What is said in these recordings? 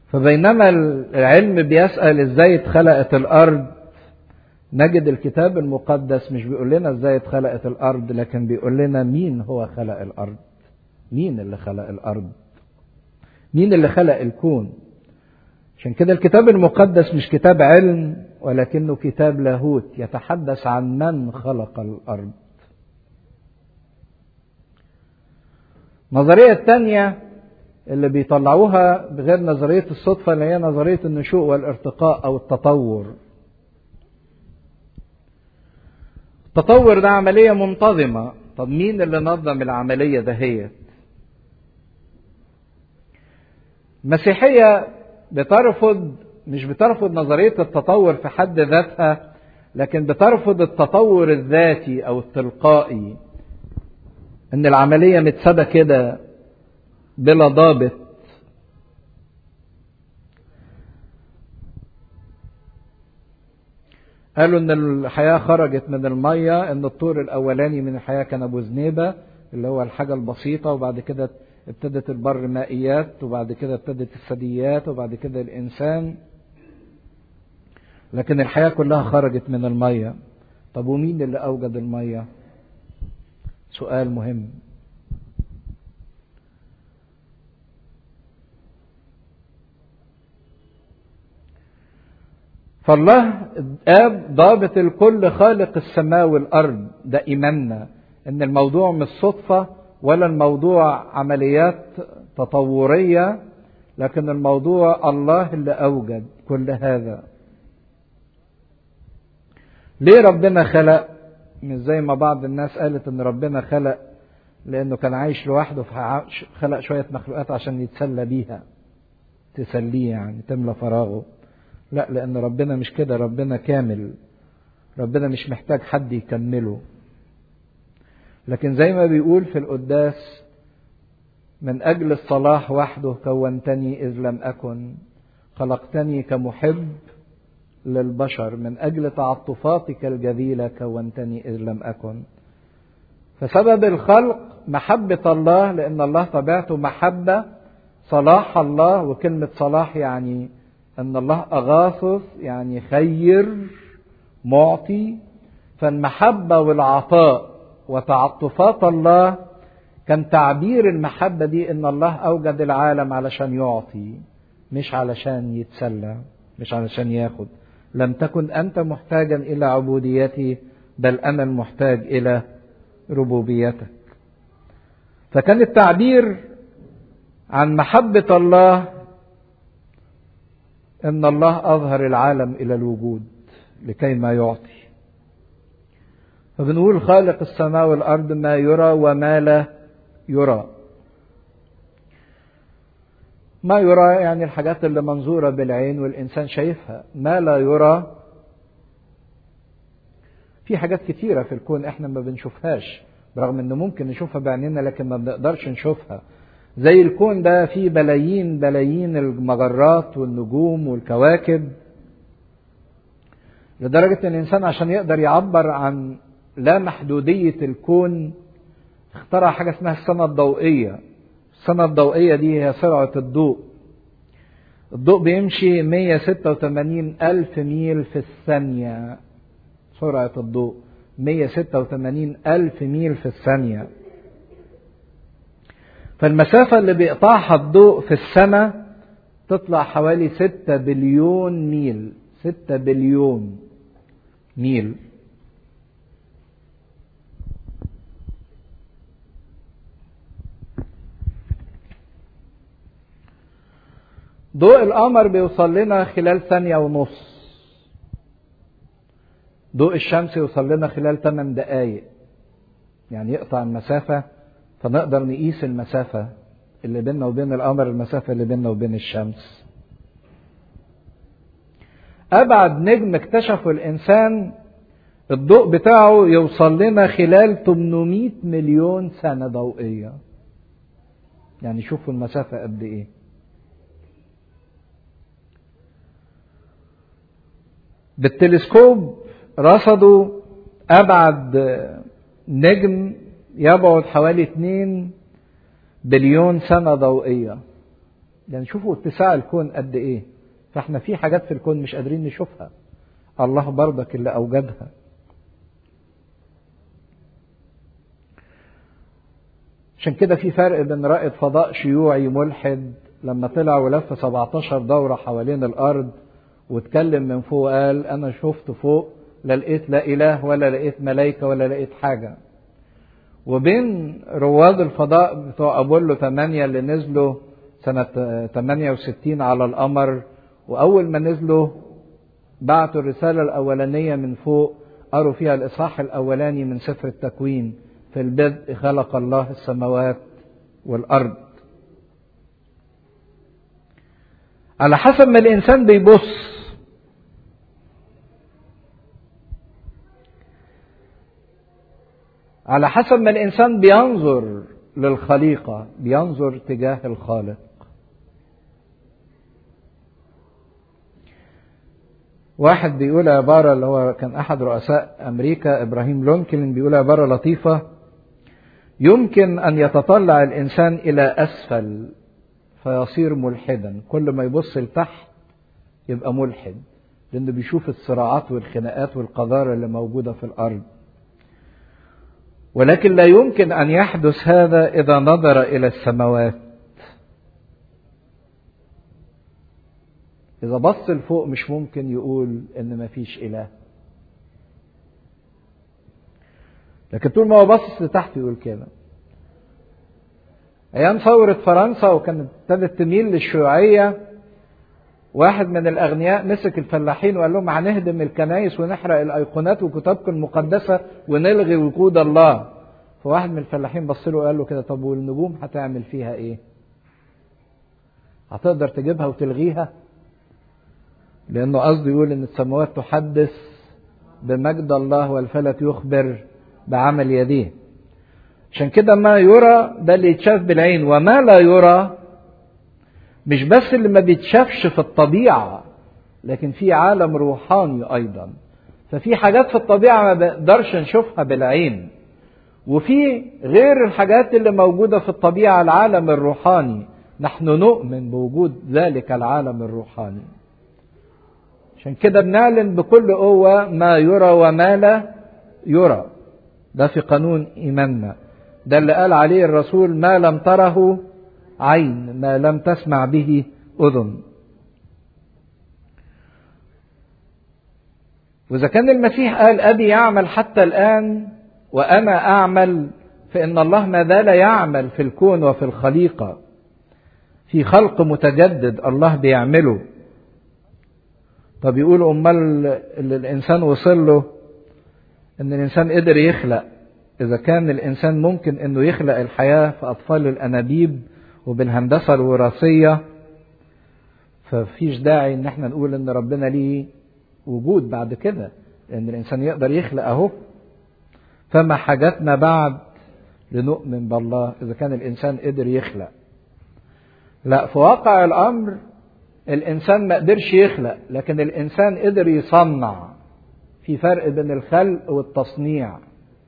فبينما العلم بيسأل ازاي اتخلقت الارض نجد الكتاب المقدس مش بيقول لنا ازاي اتخلقت الارض لكن بيقول لنا مين هو خلق الارض مين اللي خلق الارض مين اللي خلق الكون عشان كده الكتاب المقدس مش كتاب علم ولكنه كتاب لاهوت يتحدث عن من خلق الارض النظريه الثانيه اللي بيطلعوها بغير نظريه الصدفه اللي هي نظريه النشوء والارتقاء او التطور التطور ده عمليه منتظمه طب مين اللي نظم العمليه دهيت المسيحيه بترفض مش بترفض نظريه التطور في حد ذاتها لكن بترفض التطور الذاتي او التلقائي ان العمليه متسابه كده بلا ضابط قالوا ان الحياه خرجت من الميه ان الطور الاولاني من الحياه كان ابو زنيبه اللي هو الحاجه البسيطه وبعد كده ابتدت البر مائيات وبعد كده ابتدت الثدييات وبعد كده الانسان لكن الحياه كلها خرجت من الميه طب ومين اللي اوجد الميه سؤال مهم فالله الاب ضابط الكل خالق السماء والارض ده ايماننا ان الموضوع مش صدفه ولا الموضوع عمليات تطوريه لكن الموضوع الله اللي اوجد كل هذا ليه ربنا خلق مش زي ما بعض الناس قالت ان ربنا خلق لانه كان عايش لوحده فخلق شويه مخلوقات عشان يتسلى بيها تسليه يعني تملى فراغه لا لان ربنا مش كده ربنا كامل ربنا مش محتاج حد يكمله لكن زي ما بيقول في القداس من اجل الصلاح وحده كونتني اذ لم اكن خلقتني كمحب للبشر من اجل تعاطفاتك الجذيله كونتني اذ لم اكن فسبب الخلق محبه الله لان الله طبيعته محبه صلاح الله وكلمه صلاح يعني ان الله اغاثث يعني خير معطي فالمحبه والعطاء وتعطفات الله كان تعبير المحبه دي ان الله اوجد العالم علشان يعطي مش علشان يتسلى مش علشان ياخد لم تكن انت محتاجا الى عبوديتي بل انا المحتاج الى ربوبيتك فكان التعبير عن محبه الله ان الله اظهر العالم الى الوجود لكي ما يعطي فبنقول خالق السماء والارض ما يرى وما لا يرى ما يرى يعني الحاجات اللي منظورة بالعين والإنسان شايفها ما لا يرى في حاجات كتيرة في الكون احنا ما بنشوفهاش برغم انه ممكن نشوفها بعيننا لكن ما بنقدرش نشوفها زي الكون ده فيه بلايين بلايين المجرات والنجوم والكواكب لدرجة ان الانسان عشان يقدر يعبر عن لا محدودية الكون اخترع حاجة اسمها السنة الضوئية السنة الضوئية دي هي سرعة الضوء الضوء بيمشي 186 ألف ميل في الثانية سرعة الضوء 186 ألف ميل في الثانية فالمسافة اللي بيقطعها الضوء في السنة تطلع حوالي 6 بليون ميل 6 بليون ميل ضوء القمر بيوصل لنا خلال ثانية ونص ضوء الشمس يوصل لنا خلال 8 دقايق يعني يقطع المسافة فنقدر نقيس المسافة اللي بيننا وبين القمر المسافة اللي بيننا وبين الشمس أبعد نجم اكتشفه الإنسان الضوء بتاعه يوصل لنا خلال 800 مليون سنة ضوئية يعني شوفوا المسافة قد إيه بالتلسكوب رصدوا أبعد نجم يبعد حوالي 2 بليون سنة ضوئية يعني شوفوا اتساع الكون قد ايه فاحنا في حاجات في الكون مش قادرين نشوفها الله برضك اللي اوجدها عشان كده في فرق بين رائد فضاء شيوعي ملحد لما طلع ولف 17 دورة حوالين الأرض واتكلم من فوق قال أنا شفت فوق لا لقيت لا إله ولا لقيت ملايكة ولا لقيت حاجة وبين رواد الفضاء بتوع أبولو 8 اللي نزلوا سنة 68 على القمر وأول ما نزلوا بعتوا الرسالة الأولانية من فوق قروا فيها الإصحاح الأولاني من سفر التكوين في البدء خلق الله السماوات والأرض على حسب ما الإنسان بيبص على حسب ما الإنسان بينظر للخليقة بينظر تجاه الخالق واحد بيقول عبارة اللي هو كان أحد رؤساء أمريكا إبراهيم لونكلين بيقول عبارة لطيفة يمكن أن يتطلع الإنسان إلى أسفل فيصير ملحدا كل ما يبص لتحت يبقى ملحد لأنه بيشوف الصراعات والخناقات والقذارة اللي موجودة في الأرض ولكن لا يمكن أن يحدث هذا إذا نظر إلى السماوات إذا بص لفوق مش ممكن يقول إن مفيش إله لكن طول ما هو باصص لتحت يقول كده أيام ثورة فرنسا وكانت ابتدت تميل للشيوعية واحد من الأغنياء مسك الفلاحين وقال لهم هنهدم الكنايس ونحرق الأيقونات وكتابكم المقدسة ونلغي وجود الله فواحد من الفلاحين بص له وقال له كده طب والنجوم هتعمل فيها إيه؟ هتقدر تجيبها وتلغيها؟ لأنه قصده يقول إن السماوات تحدث بمجد الله والفلك يخبر بعمل يديه عشان كده ما يرى ده اللي يتشاف بالعين وما لا يرى مش بس اللي ما بيتشافش في الطبيعة لكن في عالم روحاني أيضا ففي حاجات في الطبيعة ما بنقدرش نشوفها بالعين وفي غير الحاجات اللي موجودة في الطبيعة العالم الروحاني نحن نؤمن بوجود ذلك العالم الروحاني عشان كده بنعلن بكل قوة ما يرى وما لا يرى ده في قانون إيماننا ده اللي قال عليه الرسول ما لم تره عين ما لم تسمع به أذن وإذا كان المسيح قال أبي يعمل حتى الآن وأنا أعمل فإن الله ما زال يعمل في الكون وفي الخليقة في خلق متجدد الله بيعمله طب يقول أمال اللي الإنسان وصل له إن الإنسان قدر يخلق إذا كان الإنسان ممكن إنه يخلق الحياة في أطفال الأنابيب وبالهندسة الوراثية ففيش داعي إن احنا نقول إن ربنا ليه وجود بعد كده لأن الإنسان يقدر يخلق أهو فما حاجتنا بعد لنؤمن بالله إذا كان الإنسان قدر يخلق لا في واقع الأمر الإنسان ما قدرش يخلق لكن الإنسان قدر يصنع في فرق بين الخلق والتصنيع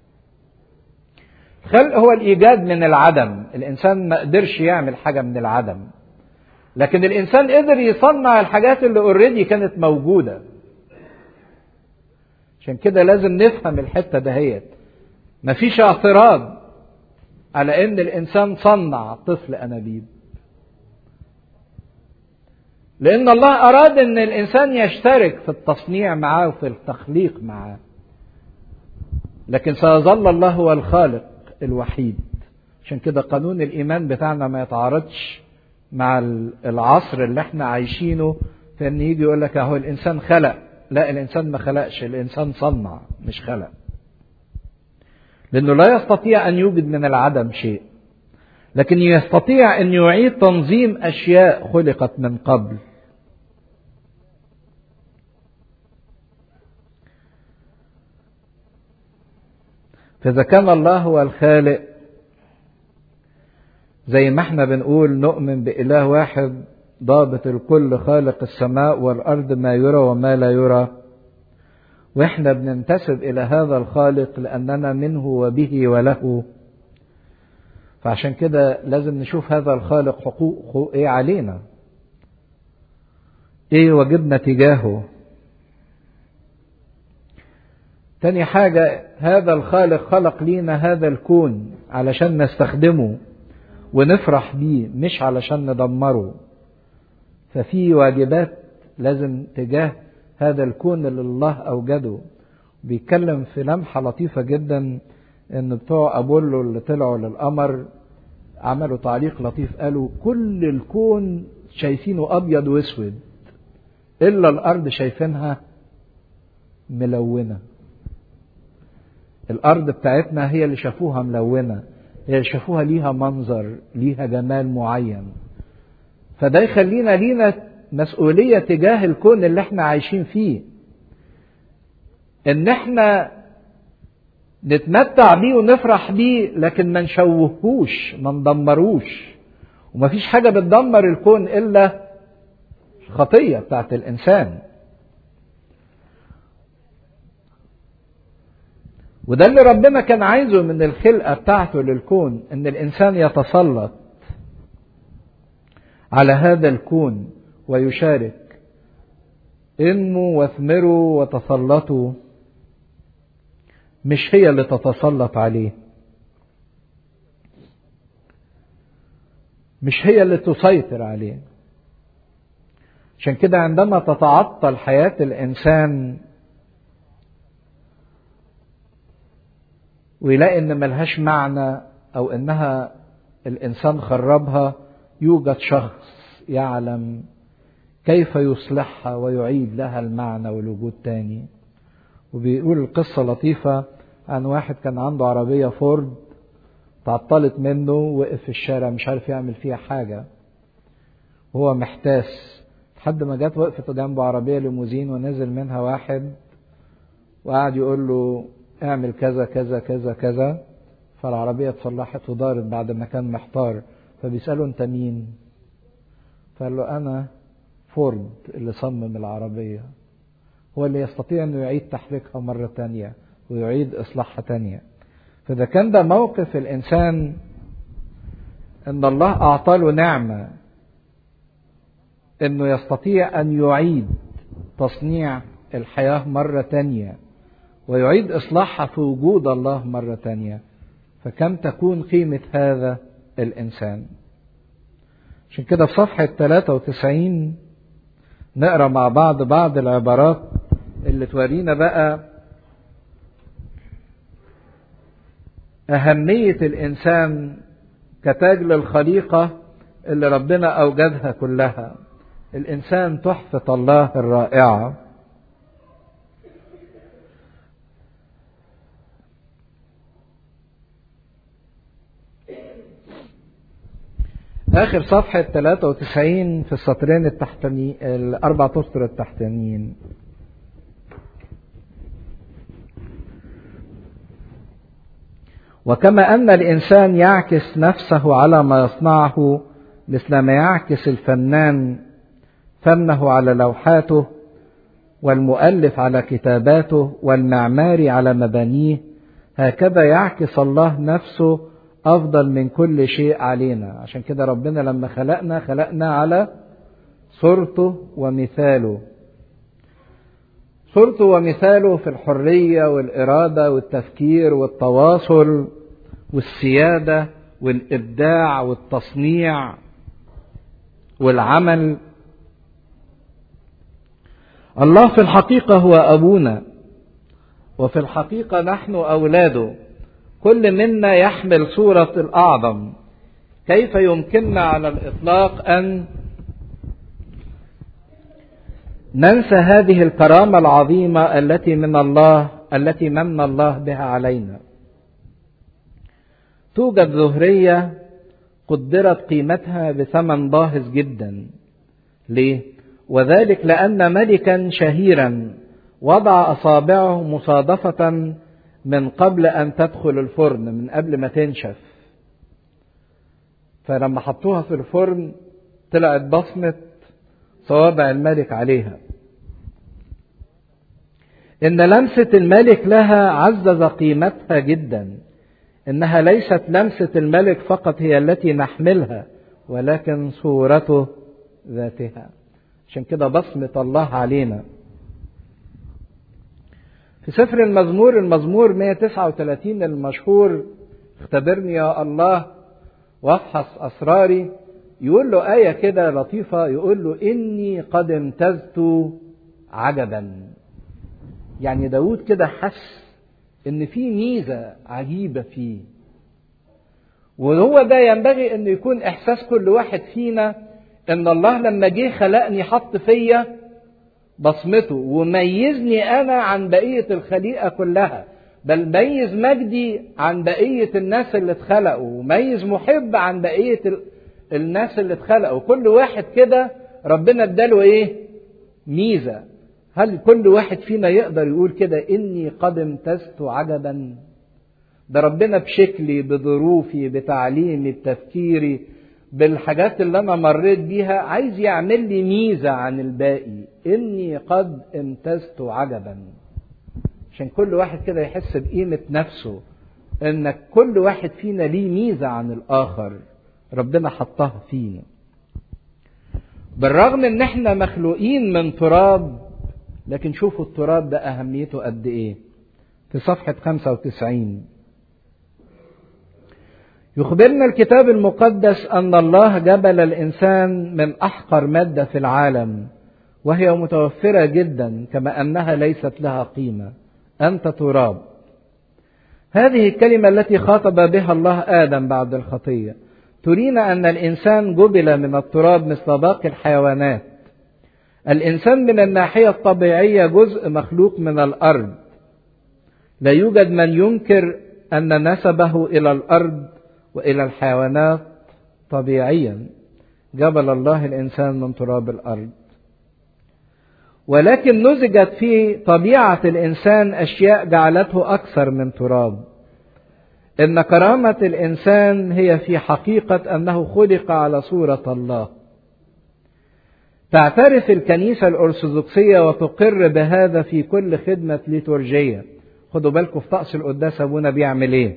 الخلق هو الإيجاد من العدم الإنسان ما قدرش يعمل حاجة من العدم لكن الإنسان قدر يصنع الحاجات اللي اوريدي كانت موجودة عشان كده لازم نفهم الحتة دهيت مفيش اعتراض على ان الانسان صنع طفل انابيب لان الله اراد ان الانسان يشترك في التصنيع معاه وفي التخليق معاه لكن سيظل الله هو الخالق الوحيد عشان كده قانون الايمان بتاعنا ما يتعارضش مع العصر اللي احنا عايشينه في ان يجي يقول لك اهو الانسان خلق لا الانسان ما خلقش الانسان صنع مش خلق لانه لا يستطيع ان يوجد من العدم شيء لكن يستطيع ان يعيد تنظيم اشياء خلقت من قبل فاذا كان الله هو الخالق زي ما احنا بنقول نؤمن باله واحد ضابط الكل خالق السماء والارض ما يرى وما لا يرى واحنا بننتسب الى هذا الخالق لاننا منه وبه وله فعشان كده لازم نشوف هذا الخالق حقوقه ايه علينا ايه واجبنا تجاهه تاني حاجة هذا الخالق خلق لينا هذا الكون علشان نستخدمه ونفرح بيه مش علشان ندمره ففي واجبات لازم تجاه هذا الكون اللي الله أوجده بيتكلم في لمحة لطيفة جدا ان بتوع ابولو اللي طلعوا للقمر عملوا تعليق لطيف قالوا كل الكون شايفينه ابيض واسود الا الارض شايفينها ملونه الارض بتاعتنا هي اللي شافوها ملونه هي اللي شافوها ليها منظر ليها جمال معين فده يخلينا لينا مسؤوليه تجاه الكون اللي احنا عايشين فيه ان احنا نتمتع بيه ونفرح بيه لكن ما نشوهوش ما ندمروش ومفيش حاجة بتدمر الكون إلا الخطية بتاعت الإنسان وده اللي ربنا كان عايزه من الخلقة بتاعته للكون إن الإنسان يتسلط على هذا الكون ويشارك انموا واثمروا وتسلطوا مش هي اللي تتسلط عليه مش هي اللي تسيطر عليه عشان كده عندما تتعطل حياة الإنسان ويلاقي إن ملهاش معنى أو إنها الإنسان خربها يوجد شخص يعلم كيف يصلحها ويعيد لها المعنى والوجود تاني وبيقول القصة لطيفة عن واحد كان عنده عربية فورد تعطلت منه وقف في الشارع مش عارف يعمل فيها حاجة وهو محتاس لحد ما جت وقفت جنبه عربية ليموزين ونزل منها واحد وقعد يقول له اعمل كذا كذا كذا كذا فالعربية اتصلحت ودارت بعد ما كان محتار فبيسأله انت مين فقال له انا فورد اللي صمم العربية هو اللي يستطيع انه يعيد تحريكها مرة تانية ويعيد اصلاحها تانية فاذا كان ده موقف الانسان ان الله اعطى له نعمة انه يستطيع ان يعيد تصنيع الحياة مرة تانية ويعيد اصلاحها في وجود الله مرة تانية فكم تكون قيمة هذا الانسان عشان كده في صفحة 93 نقرا مع بعض بعض العبارات اللي تورينا بقى أهمية الإنسان كتاج للخليقة اللي ربنا أوجدها كلها الإنسان تحفة الله الرائعة آخر صفحة 93 في السطرين التحتاني الأربع أسطر التحتانيين وكما أن الإنسان يعكس نفسه على ما يصنعه مثل ما يعكس الفنان فنه على لوحاته والمؤلف على كتاباته والمعماري على مبانيه هكذا يعكس الله نفسه أفضل من كل شيء علينا عشان كده ربنا لما خلقنا خلقنا على صورته ومثاله صورته ومثاله في الحرية والإرادة والتفكير والتواصل والسيادة والإبداع والتصنيع والعمل الله في الحقيقة هو أبونا وفي الحقيقة نحن أولاده كل منا يحمل صورة الأعظم كيف يمكننا على الإطلاق أن ننسى هذه الكرامة العظيمة التي من الله التي من الله بها علينا توجد ظهرية قدرت قيمتها بثمن باهظ جدا ليه؟ وذلك لأن ملكا شهيرا وضع أصابعه مصادفة من قبل أن تدخل الفرن من قبل ما تنشف فلما حطوها في الفرن طلعت بصمة صوابع الملك عليها إن لمسة الملك لها عزز قيمتها جدا إنها ليست لمسة الملك فقط هي التي نحملها ولكن صورته ذاتها عشان كده بصمة الله علينا في سفر المزمور المزمور 139 المشهور اختبرني يا الله وافحص أسراري يقول له آية كده لطيفة يقول له إني قد امتزت عجبا يعني داود كده حس إن في ميزة عجيبة فيه وهو ده ينبغي إنه يكون إحساس كل واحد فينا إن الله لما جه خلقني حط فيا بصمته وميزني أنا عن بقية الخليقة كلها بل ميز مجدي عن بقية الناس اللي اتخلقوا وميز محب عن بقية الناس اللي اتخلقوا كل واحد كده ربنا اداله ايه ميزة هل كل واحد فينا يقدر يقول كده اني قد امتزت عجبا ده ربنا بشكلي بظروفي بتعليمي بتفكيري بالحاجات اللي انا مريت بيها عايز يعمل لي ميزة عن الباقي اني قد امتزت عجبا عشان كل واحد كده يحس بقيمة نفسه انك كل واحد فينا ليه ميزة عن الاخر ربنا حطها فينا بالرغم ان احنا مخلوقين من تراب لكن شوفوا التراب ده اهميته قد ايه في صفحة 95 يخبرنا الكتاب المقدس ان الله جبل الانسان من احقر مادة في العالم وهي متوفرة جدا كما انها ليست لها قيمة انت تراب هذه الكلمة التي خاطب بها الله ادم بعد الخطيه ترينا أن الإنسان جبل من التراب مثل باقي الحيوانات. الإنسان من الناحية الطبيعية جزء مخلوق من الأرض. لا يوجد من ينكر أن نسبه إلى الأرض وإلى الحيوانات طبيعيا. جبل الله الإنسان من تراب الأرض. ولكن نزجت في طبيعة الإنسان أشياء جعلته أكثر من تراب. ان كرامه الانسان هي في حقيقه انه خلق على صوره الله تعترف الكنيسه الارثوذكسيه وتقر بهذا في كل خدمه ليتورجيه خدوا بالكم في طقس القداس ابونا بيعمل ايه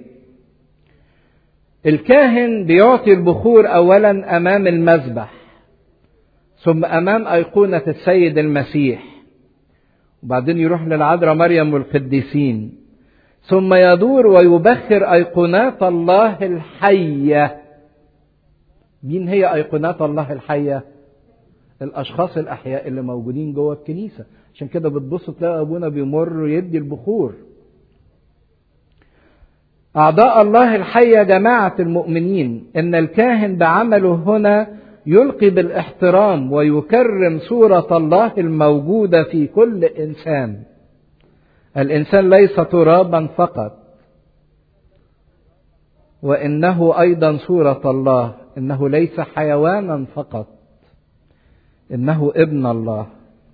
الكاهن بيعطي البخور اولا امام المذبح ثم امام ايقونه السيد المسيح وبعدين يروح للعذراء مريم والقديسين ثم يدور ويبخر ايقونات الله الحيه مين هي ايقونات الله الحيه الاشخاص الاحياء اللي موجودين جوه الكنيسه عشان كده بتبص تلاقي ابونا بيمر يدي البخور اعضاء الله الحيه جماعه المؤمنين ان الكاهن بعمله هنا يلقي بالاحترام ويكرم صوره الله الموجوده في كل انسان الانسان ليس ترابا فقط وانه ايضا صوره الله انه ليس حيوانا فقط انه ابن الله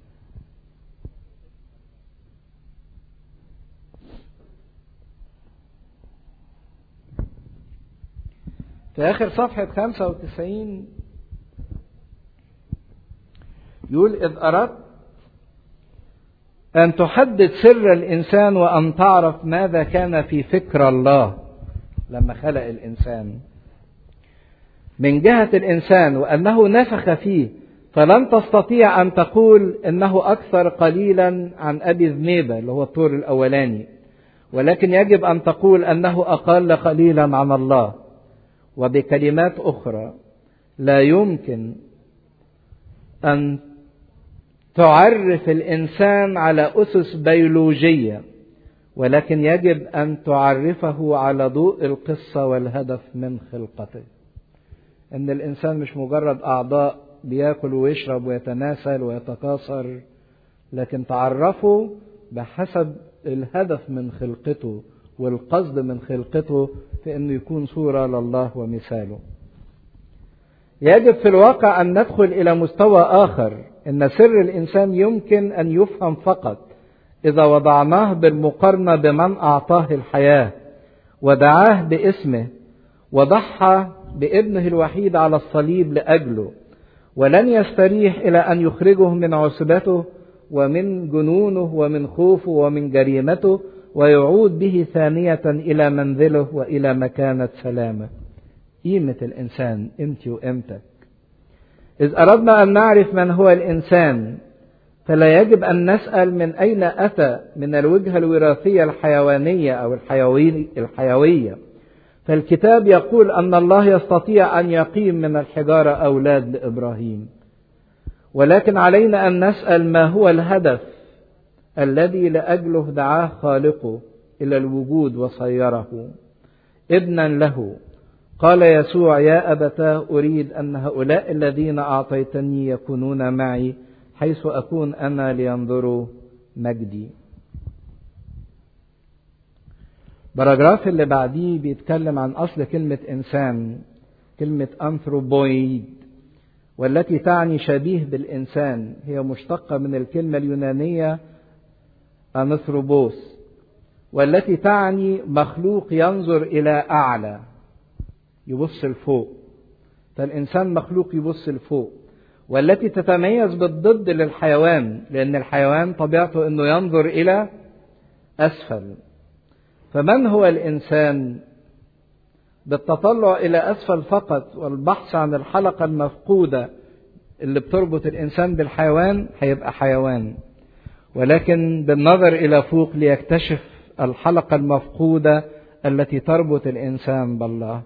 في اخر صفحه 95 يقول اذ اردت أن تحدد سر الإنسان وأن تعرف ماذا كان في فكر الله لما خلق الإنسان من جهة الإنسان وأنه نفخ فيه فلن تستطيع أن تقول إنه أكثر قليلا عن أبي ذنيبة اللي هو الطور الأولاني ولكن يجب أن تقول أنه أقل قليلا عن الله وبكلمات أخرى لا يمكن أن تعرف الانسان على اسس بيولوجيه ولكن يجب ان تعرفه على ضوء القصه والهدف من خلقته ان الانسان مش مجرد اعضاء بياكل ويشرب ويتناسل ويتكاثر لكن تعرفه بحسب الهدف من خلقته والقصد من خلقته في انه يكون صوره لله ومثاله يجب في الواقع ان ندخل الى مستوى اخر ان سر الانسان يمكن ان يفهم فقط اذا وضعناه بالمقارنه بمن اعطاه الحياه ودعاه باسمه وضحى بابنه الوحيد على الصليب لاجله ولن يستريح الى ان يخرجه من عصبته ومن جنونه ومن خوفه ومن جريمته ويعود به ثانيه الى منزله والى مكانه سلامه قيمه الانسان قيمتي وقيمتك إذ أردنا أن نعرف من هو الإنسان فلا يجب أن نسأل من أين أتى من الوجهة الوراثية الحيوانية أو الحيوية فالكتاب يقول أن الله يستطيع أن يقيم من الحجارة أولاد لإبراهيم ولكن علينا أن نسأل ما هو الهدف الذي لأجله دعاه خالقه إلى الوجود وصيره ابنا له قال يسوع يا أبتاه أريد أن هؤلاء الذين أعطيتني يكونون معي حيث أكون أنا لينظروا مجدي باراجراف اللي بعديه بيتكلم عن أصل كلمة إنسان كلمة أنثروبويد والتي تعني شبيه بالإنسان هي مشتقة من الكلمة اليونانية أنثروبوس والتي تعني مخلوق ينظر إلى أعلى يبص لفوق فالإنسان مخلوق يبص لفوق والتي تتميز بالضد للحيوان لأن الحيوان طبيعته أنه ينظر إلى أسفل فمن هو الإنسان بالتطلع إلى أسفل فقط والبحث عن الحلقة المفقودة اللي بتربط الإنسان بالحيوان هيبقى حيوان ولكن بالنظر إلى فوق ليكتشف الحلقة المفقودة التي تربط الإنسان بالله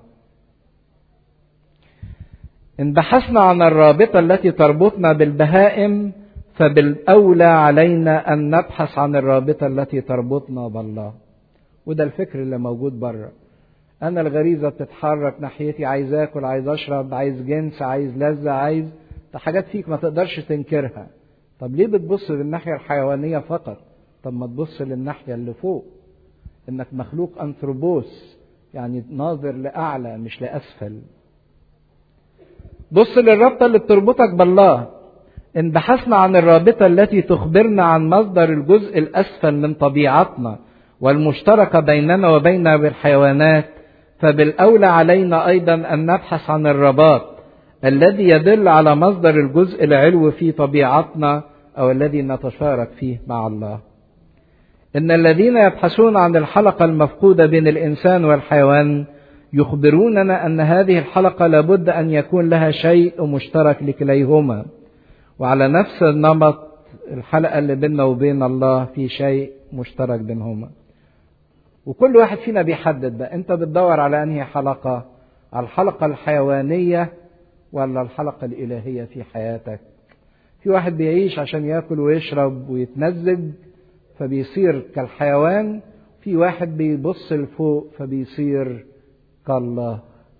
إن بحثنا عن الرابطة التي تربطنا بالبهائم فبالأولى علينا أن نبحث عن الرابطة التي تربطنا بالله وده الفكر اللي موجود بره أنا الغريزة بتتحرك ناحيتي عايز آكل عايز أشرب عايز جنس عايز لذة عايز ده حاجات فيك ما تقدرش تنكرها طب ليه بتبص للناحية الحيوانية فقط طب ما تبص للناحية اللي فوق إنك مخلوق أنثروبوس يعني ناظر لأعلى مش لأسفل بص للرابطة اللي بتربطك بالله إن بحثنا عن الرابطة التي تخبرنا عن مصدر الجزء الأسفل من طبيعتنا والمشتركة بيننا وبين الحيوانات فبالأولى علينا أيضا أن نبحث عن الرباط الذي يدل على مصدر الجزء العلوي في طبيعتنا أو الذي نتشارك فيه مع الله. إن الذين يبحثون عن الحلقة المفقودة بين الإنسان والحيوان يخبروننا أن هذه الحلقة لابد أن يكون لها شيء مشترك لكليهما. وعلى نفس النمط الحلقة اللي بيننا وبين الله في شيء مشترك بينهما. وكل واحد فينا بيحدد بقى انت بتدور على انهي حلقة على الحلقة الحيوانية ولا الحلقة الإلهية في حياتك في واحد بيعيش عشان ياكل ويشرب ويتمزج فبيصير كالحيوان في واحد بيبص لفوق فبيصير كالله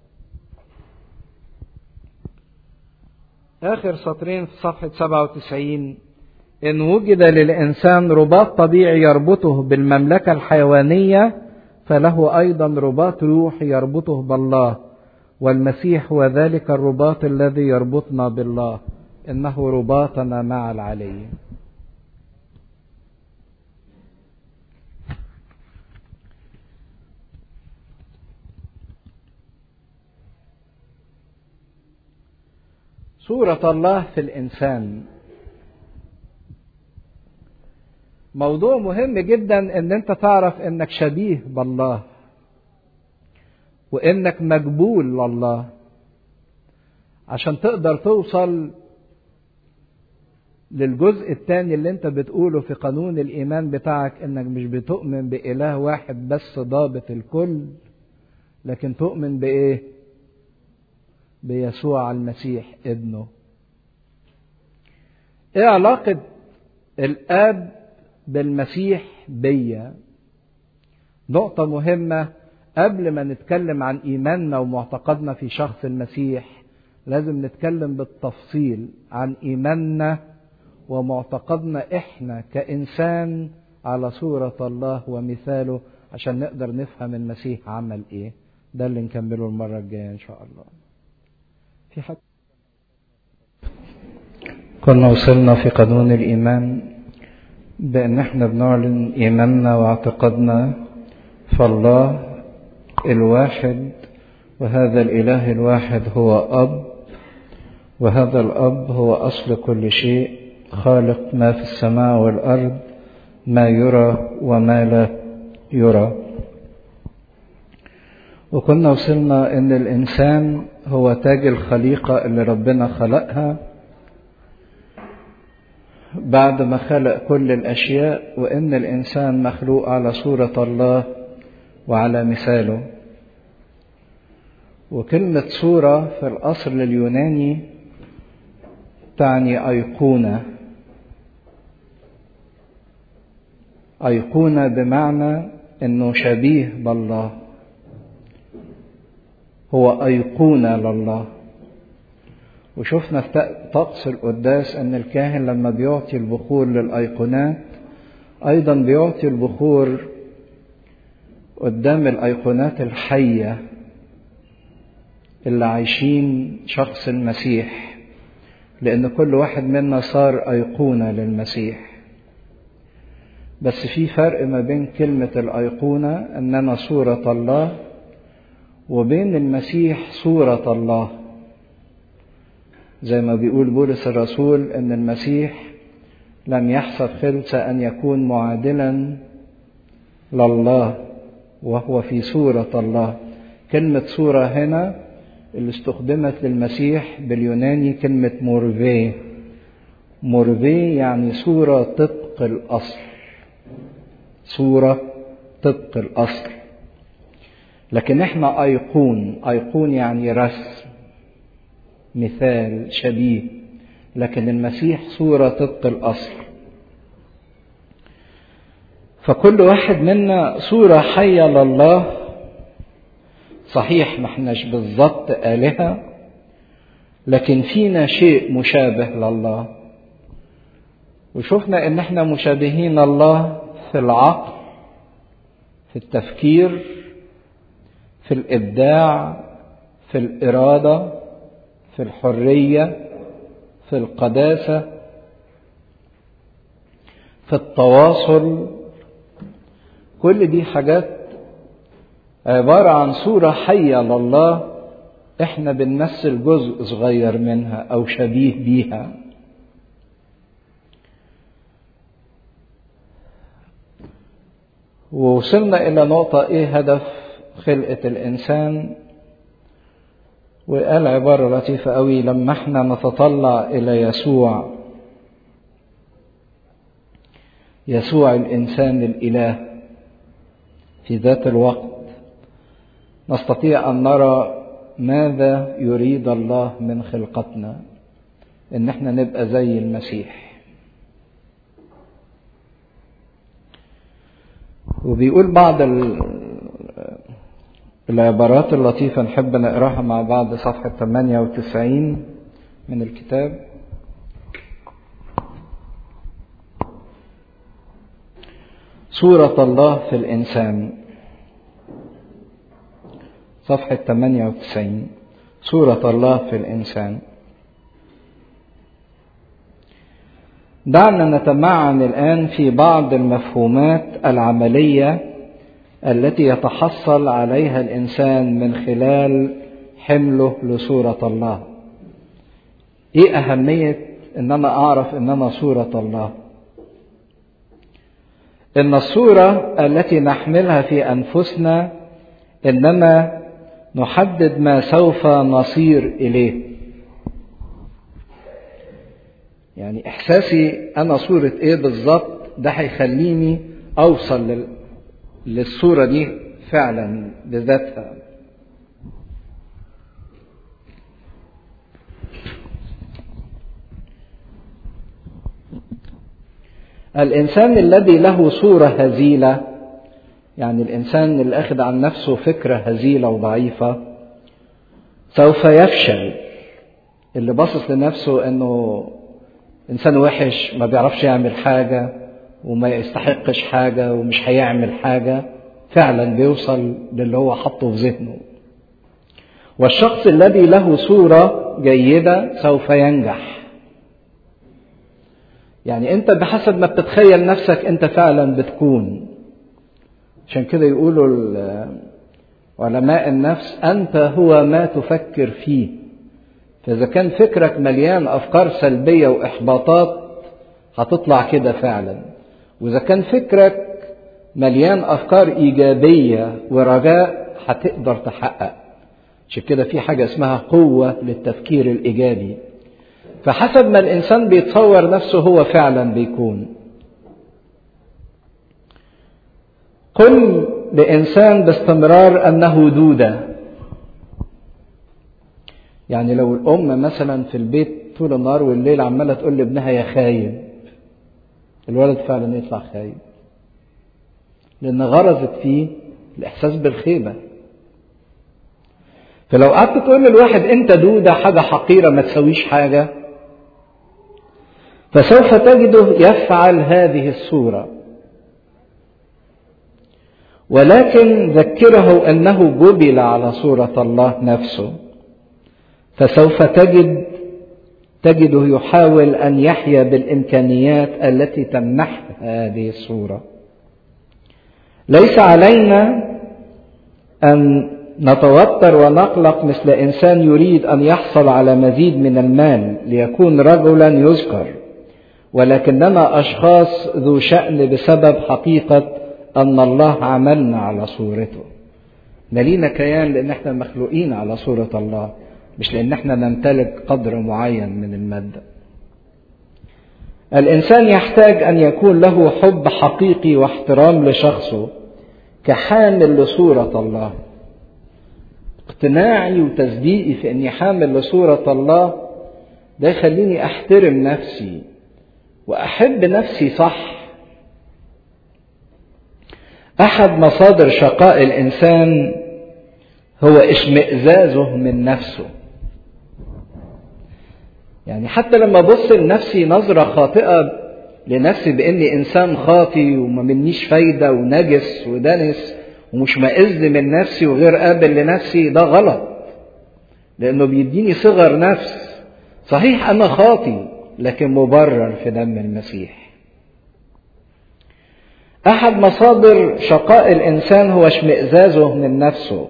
آخر سطرين في صفحة 97 إن وجد للإنسان رباط طبيعي يربطه بالمملكة الحيوانية فله أيضا رباط روحي يربطه بالله والمسيح هو ذلك الرباط الذي يربطنا بالله إنه رباطنا مع العلي صورة الله في الإنسان موضوع مهم جدا ان انت تعرف انك شبيه بالله وانك مقبول لله عشان تقدر توصل للجزء الثاني اللي انت بتقوله في قانون الايمان بتاعك انك مش بتؤمن باله واحد بس ضابط الكل لكن تؤمن بايه بيسوع المسيح ابنه ايه علاقه الاب بالمسيح بيا نقطة مهمة قبل ما نتكلم عن إيماننا ومعتقدنا في شخص المسيح لازم نتكلم بالتفصيل عن إيماننا ومعتقدنا إحنا كإنسان على صورة الله ومثاله عشان نقدر نفهم المسيح عمل إيه ده اللي نكمله المرة الجاية إن شاء الله في حد كنا وصلنا في قانون الإيمان بأن احنا بنعلن إيماننا واعتقادنا فالله الواحد وهذا الإله الواحد هو أب وهذا الأب هو أصل كل شيء خالق ما في السماء والأرض ما يرى وما لا يرى وكنا وصلنا أن الإنسان هو تاج الخليقة اللي ربنا خلقها بعد ما خلق كل الأشياء وإن الإنسان مخلوق على صورة الله وعلى مثاله وكلمة صورة في الأصل اليوناني تعني أيقونة أيقونة بمعنى أنه شبيه بالله هو أيقونة لله وشفنا في طقس القداس أن الكاهن لما بيعطي البخور للأيقونات أيضا بيعطي البخور قدام الأيقونات الحية اللي عايشين شخص المسيح لأن كل واحد منا صار أيقونة للمسيح بس في فرق ما بين كلمة الأيقونة أننا صورة الله وبين المسيح صورة الله زي ما بيقول بولس الرسول أن المسيح لم يحسب خلسة أن يكون معادلا لله وهو في صورة الله كلمة صورة هنا اللي استخدمت للمسيح باليوناني كلمة مورفي مورفي يعني صورة طبق الأصل صورة طبق الأصل لكن احنا أيقون أيقون يعني رسم مثال شبيه لكن المسيح صورة طبق الأصل فكل واحد منا صورة حية لله صحيح ما احناش بالظبط آلهة لكن فينا شيء مشابه لله وشفنا ان احنا مشابهين الله في العقل في التفكير في الابداع في الاراده في الحريه في القداسه في التواصل كل دي حاجات عباره عن صوره حيه لله احنا بنمثل جزء صغير منها او شبيه بيها ووصلنا إلى نقطة إيه هدف خلقة الإنسان وقال عبارة لطيفة قوي لما احنا نتطلع إلى يسوع يسوع الإنسان الإله في ذات الوقت نستطيع أن نرى ماذا يريد الله من خلقتنا إن احنا نبقى زي المسيح وبيقول بعض العبارات اللطيفة نحب نقراها مع بعض صفحة 98 من الكتاب صورة الله في الإنسان صفحة 98 صورة الله في الإنسان دعنا نتمعن الآن في بعض المفهومات العملية التي يتحصل عليها الإنسان من خلال حمله لصورة الله. إيه أهمية إن أنا أعرف إن أنا صورة الله؟ إن الصورة التي نحملها في أنفسنا إنما نحدد ما سوف نصير إليه. يعني احساسي انا صورة ايه بالظبط ده هيخليني اوصل لل... للصورة دي فعلا بذاتها الانسان الذي له صورة هزيلة يعني الانسان اللي اخذ عن نفسه فكرة هزيلة وضعيفة سوف يفشل اللي باصص لنفسه انه انسان وحش ما بيعرفش يعمل حاجه وما يستحقش حاجه ومش هيعمل حاجه فعلا بيوصل للي هو حاطه في ذهنه والشخص الذي له صوره جيده سوف ينجح يعني انت بحسب ما بتتخيل نفسك انت فعلا بتكون عشان كده يقولوا علماء النفس انت هو ما تفكر فيه فإذا كان فكرك مليان أفكار سلبية وإحباطات هتطلع كده فعلا وإذا كان فكرك مليان أفكار إيجابية ورجاء هتقدر تحقق عشان كده في حاجة اسمها قوة للتفكير الإيجابي فحسب ما الإنسان بيتصور نفسه هو فعلا بيكون قل لإنسان باستمرار أنه دودة يعني لو الأم مثلا في البيت طول النهار والليل عمالة تقول لابنها يا خايب الولد فعلا يطلع خايب لأن غرزت فيه الإحساس بالخيبة فلو قعدت تقول للواحد أنت دودة حاجة حقيرة ما تسويش حاجة فسوف تجده يفعل هذه الصورة ولكن ذكره أنه جبل على صورة الله نفسه فسوف تجد تجده يحاول أن يحيا بالإمكانيات التي تمنح هذه الصورة ليس علينا أن نتوتر ونقلق مثل إنسان يريد أن يحصل على مزيد من المال ليكون رجلا يذكر ولكننا أشخاص ذو شأن بسبب حقيقة أن الله عملنا على صورته لينا كيان لأن احنا مخلوقين على صورة الله مش لأن احنا نمتلك قدر معين من المادة الإنسان يحتاج أن يكون له حب حقيقي واحترام لشخصه كحامل لصورة الله اقتناعي وتصديقي في أني حامل لصورة الله ده يخليني أحترم نفسي وأحب نفسي صح أحد مصادر شقاء الإنسان هو اشمئزازه من نفسه يعني حتى لما ابص لنفسي نظرة خاطئة لنفسي باني انسان خاطي وما منيش فايدة ونجس ودنس ومش مئز من نفسي وغير قابل لنفسي ده غلط لانه بيديني صغر نفس صحيح انا خاطي لكن مبرر في دم المسيح احد مصادر شقاء الانسان هو اشمئزازه من نفسه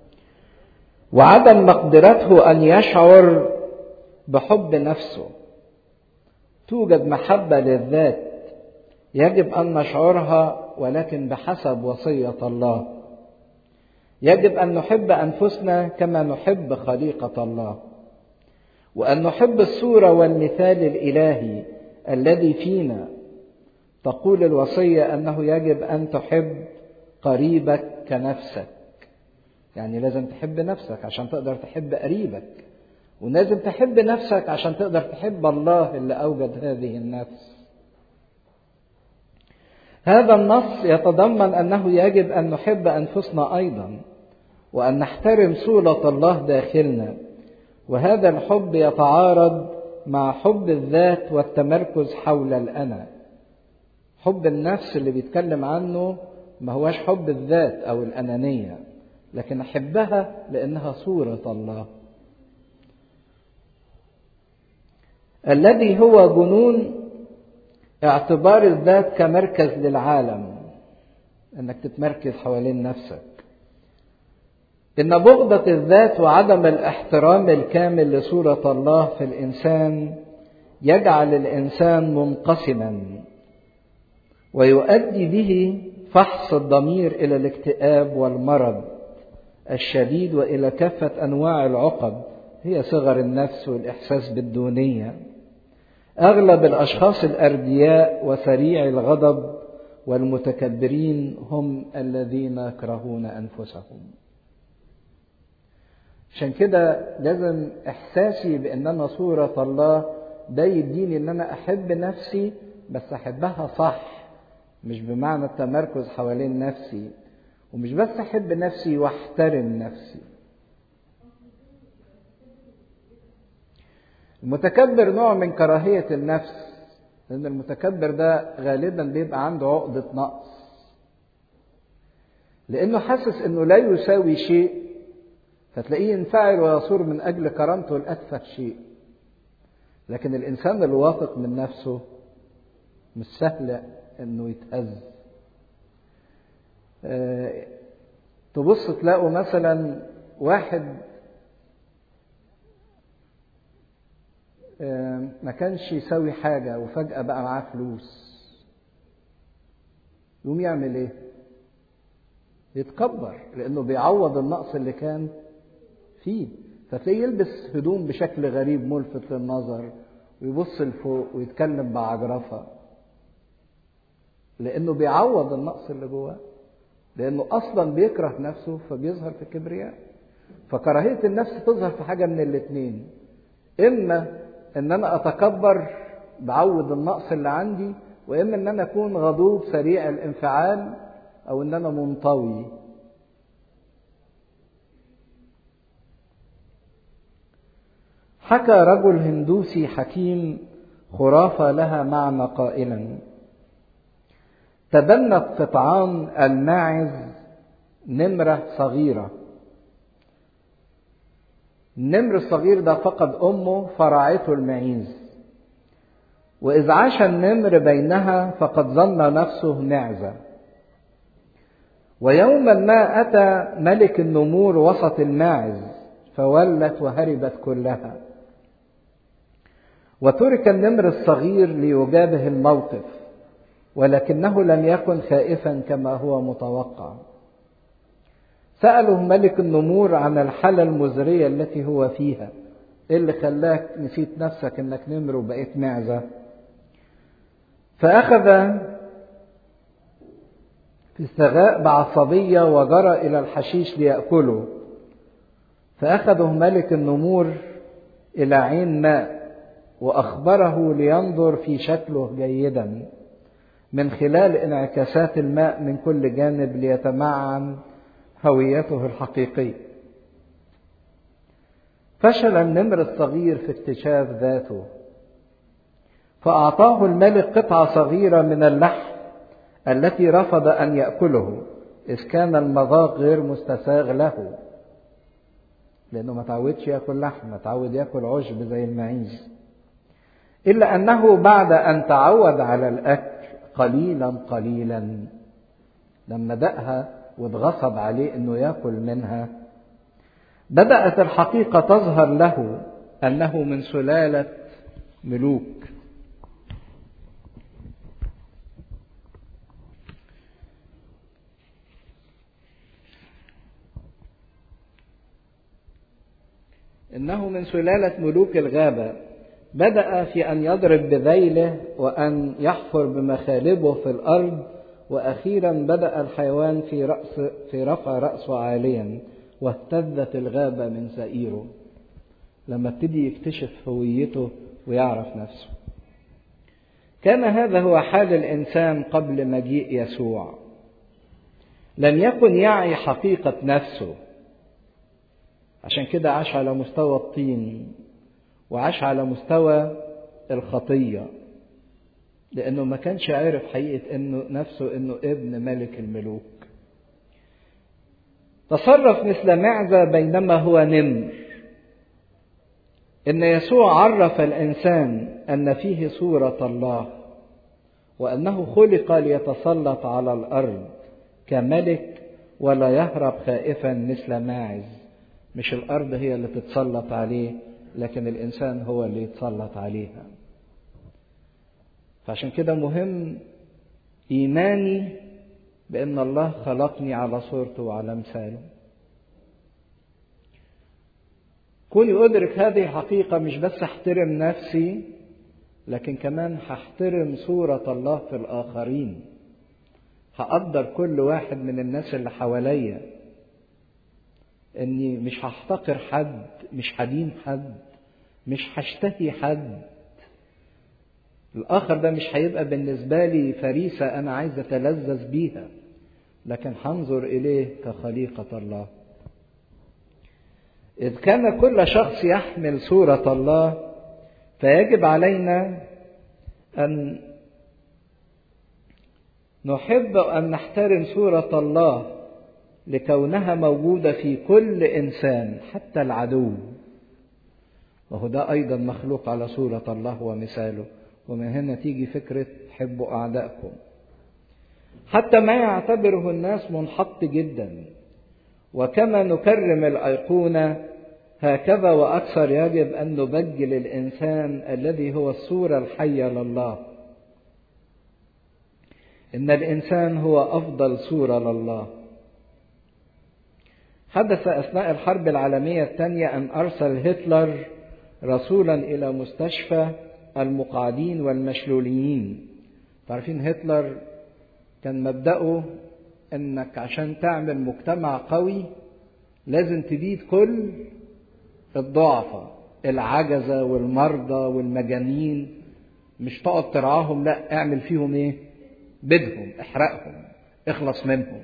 وعدم مقدرته ان يشعر بحب نفسه توجد محبه للذات يجب ان نشعرها ولكن بحسب وصيه الله يجب ان نحب انفسنا كما نحب خليقه الله وان نحب الصوره والمثال الالهي الذي فينا تقول الوصيه انه يجب ان تحب قريبك كنفسك يعني لازم تحب نفسك عشان تقدر تحب قريبك ولازم تحب نفسك عشان تقدر تحب الله اللي اوجد هذه النفس هذا النص يتضمن انه يجب ان نحب انفسنا ايضا وان نحترم صوره الله داخلنا وهذا الحب يتعارض مع حب الذات والتمركز حول الانا حب النفس اللي بيتكلم عنه ما هوش حب الذات او الانانيه لكن احبها لانها صوره الله الذي هو جنون اعتبار الذات كمركز للعالم انك تتمركز حوالين نفسك ان بغضه الذات وعدم الاحترام الكامل لصوره الله في الانسان يجعل الانسان منقسما ويؤدي به فحص الضمير الى الاكتئاب والمرض الشديد والى كافه انواع العقد هي صغر النفس والاحساس بالدونيه اغلب الاشخاص الاردياء وسريع الغضب والمتكبرين هم الذين يكرهون انفسهم عشان كده لازم احساسي بان انا صوره الله ده يديني ان انا احب نفسي بس احبها صح مش بمعنى التمركز حوالين نفسي ومش بس احب نفسي واحترم نفسي المتكبر نوع من كراهية النفس لأن المتكبر ده غالبا بيبقى عنده عقدة نقص لأنه حاسس إنه لا يساوي شيء فتلاقيه ينفعل ويصور من أجل كرامته لأتفه شيء لكن الإنسان الواثق من نفسه مش سهل إنه يتأذى أه تبص تلاقوا مثلا واحد ما كانش يساوي حاجة وفجأة بقى معاه فلوس يقوم يعمل ايه؟ يتكبر لأنه بيعوض النقص اللي كان فيه فتلاقيه يلبس هدوم بشكل غريب ملفت للنظر ويبص لفوق ويتكلم بعجرفة لأنه بيعوض النقص اللي جواه لأنه أصلا بيكره نفسه فبيظهر في الكبرياء فكراهية النفس تظهر في حاجة من الاتنين إما إن أنا أتكبر بعوض النقص اللي عندي وإما إن أنا أكون غضوب سريع الانفعال أو إن أنا منطوي حكى رجل هندوسي حكيم خرافة لها معنى قائلا تبنت قطعان الماعز نمرة صغيرة النمر الصغير ده فقد أمه فرعته المعيز وإذ عاش النمر بينها فقد ظن نفسه معزة ويوما ما أتى ملك النمور وسط الماعز فولت وهربت كلها وترك النمر الصغير ليجابه الموقف ولكنه لم يكن خائفا كما هو متوقع سأله ملك النمور عن الحالة المزرية التي هو فيها ايه اللي خلاك نسيت نفسك انك نمر وبقيت معزة فأخذ في السغاء بعصبية وجرى إلى الحشيش ليأكله فأخذه ملك النمور إلى عين ماء وأخبره لينظر في شكله جيدا من خلال انعكاسات الماء من كل جانب ليتمعن هويته الحقيقية فشل النمر الصغير في اكتشاف ذاته فأعطاه الملك قطعة صغيرة من اللحم التي رفض أن يأكله إذ كان المذاق غير مستساغ له لأنه ما تعودش يأكل لحم ما تعود يأكل عشب زي المعيز إلا أنه بعد أن تعود على الأكل قليلا قليلا لما دقها واتغصب عليه انه ياكل منها بدات الحقيقه تظهر له انه من سلاله ملوك انه من سلاله ملوك الغابه بدا في ان يضرب بذيله وان يحفر بمخالبه في الارض واخيرا بدا الحيوان في راس في رفع راسه عاليا واهتزت الغابه من سئيره لما ابتدي يكتشف هويته ويعرف نفسه كان هذا هو حال الانسان قبل مجيء يسوع لم يكن يعي حقيقه نفسه عشان كده عاش على مستوى الطين وعاش على مستوى الخطيه لانه ما كانش عارف حقيقه انه نفسه انه ابن ملك الملوك تصرف مثل معزه بينما هو نمر ان يسوع عرف الانسان ان فيه صوره الله وانه خلق ليتسلط على الارض كملك ولا يهرب خائفا مثل ماعز مش الارض هي اللي تتسلط عليه لكن الانسان هو اللي يتسلط عليها فعشان كده مهم ايماني بان الله خلقني على صورته وعلى مثاله كوني ادرك هذه الحقيقه مش بس احترم نفسي لكن كمان هحترم صوره الله في الاخرين هقدر كل واحد من الناس اللي حواليا اني مش هحتقر حد مش هدين حد مش هشتهي حد الآخر ده مش هيبقى بالنسبة لي فريسة أنا عايز أتلذذ بيها لكن هنظر إليه كخليقة الله إذ كان كل شخص يحمل صورة الله فيجب علينا أن نحب أن نحترم صورة الله لكونها موجودة في كل إنسان حتى العدو وهو ده أيضا مخلوق على صورة الله ومثاله ومن هنا تيجي فكرة حبوا أعدائكم حتى ما يعتبره الناس منحط جدا وكما نكرم الأيقونة هكذا وأكثر يجب أن نبجل الإنسان الذي هو الصورة الحية لله إن الإنسان هو أفضل صورة لله حدث أثناء الحرب العالمية الثانية أن أرسل هتلر رسولا إلى مستشفى المقعدين والمشلوليين تعرفين هتلر كان مبدأه انك عشان تعمل مجتمع قوي لازم تبيد كل الضعفاء العجزة والمرضى والمجانين مش تقعد ترعاهم لا اعمل فيهم ايه بدهم احرقهم اخلص منهم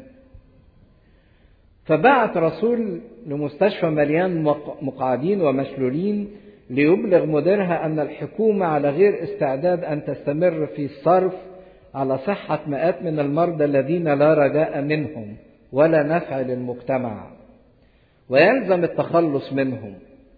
فبعت رسول لمستشفى مليان مقعدين ومشلولين ليبلغ مديرها ان الحكومه على غير استعداد ان تستمر في الصرف على صحه مئات من المرضى الذين لا رجاء منهم ولا نفع للمجتمع ويلزم التخلص منهم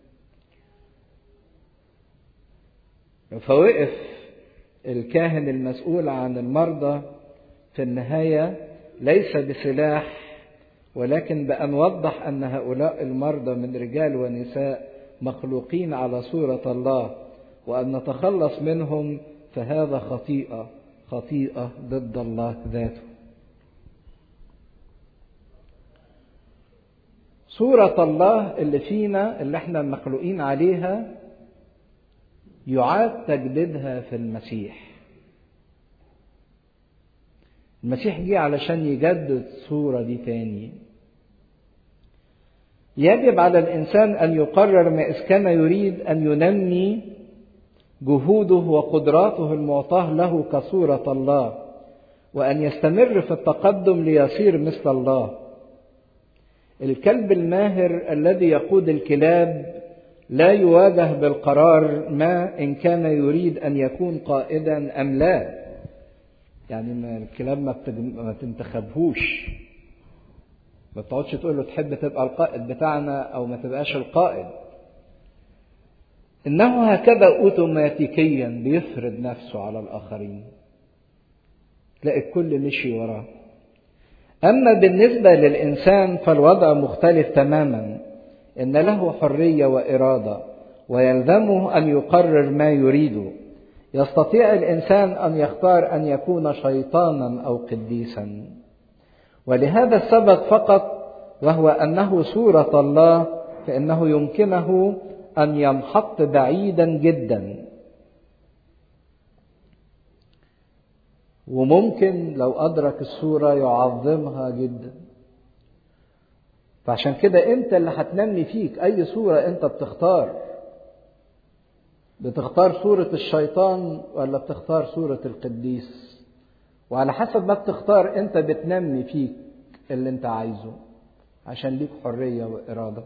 فوقف الكاهن المسؤول عن المرضى في النهايه ليس بسلاح ولكن بان وضح ان هؤلاء المرضى من رجال ونساء مخلوقين على صورة الله وأن نتخلص منهم فهذا خطيئة خطيئة ضد الله ذاته. صورة الله اللي فينا اللي احنا مخلوقين عليها يعاد تجديدها في المسيح. المسيح جه علشان يجدد الصورة دي تاني. يجب على الانسان ان يقرر ما اذا كان يريد ان ينمي جهوده وقدراته المعطاه له كصوره الله وان يستمر في التقدم ليصير مثل الله الكلب الماهر الذي يقود الكلاب لا يواجه بالقرار ما ان كان يريد ان يكون قائدا ام لا يعني ما الكلاب ما تنتخبهوش ما تقعدش تقول له تحب تبقى القائد بتاعنا او ما تبقاش القائد انه هكذا اوتوماتيكيا بيفرض نفسه على الاخرين تلاقي الكل مشي وراه اما بالنسبه للانسان فالوضع مختلف تماما ان له حريه واراده ويلزمه ان يقرر ما يريده يستطيع الانسان ان يختار ان يكون شيطانا او قديسا ولهذا السبب فقط وهو انه صوره الله فانه يمكنه ان ينحط بعيدا جدا وممكن لو ادرك الصوره يعظمها جدا فعشان كده انت اللي هتنمي فيك اي صوره انت بتختار بتختار صوره الشيطان ولا بتختار صوره القديس وعلى حسب ما بتختار انت بتنمي فيك اللي انت عايزه عشان ليك حرية وإرادة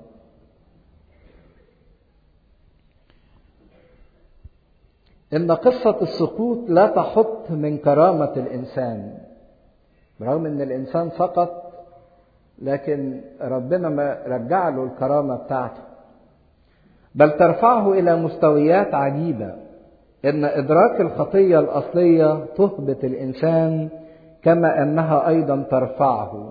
إن قصة السقوط لا تحط من كرامة الإنسان برغم إن الإنسان سقط لكن ربنا ما رجع له الكرامة بتاعته بل ترفعه إلى مستويات عجيبة إن إدراك الخطية الأصلية تهبط الإنسان كما أنها أيضا ترفعه.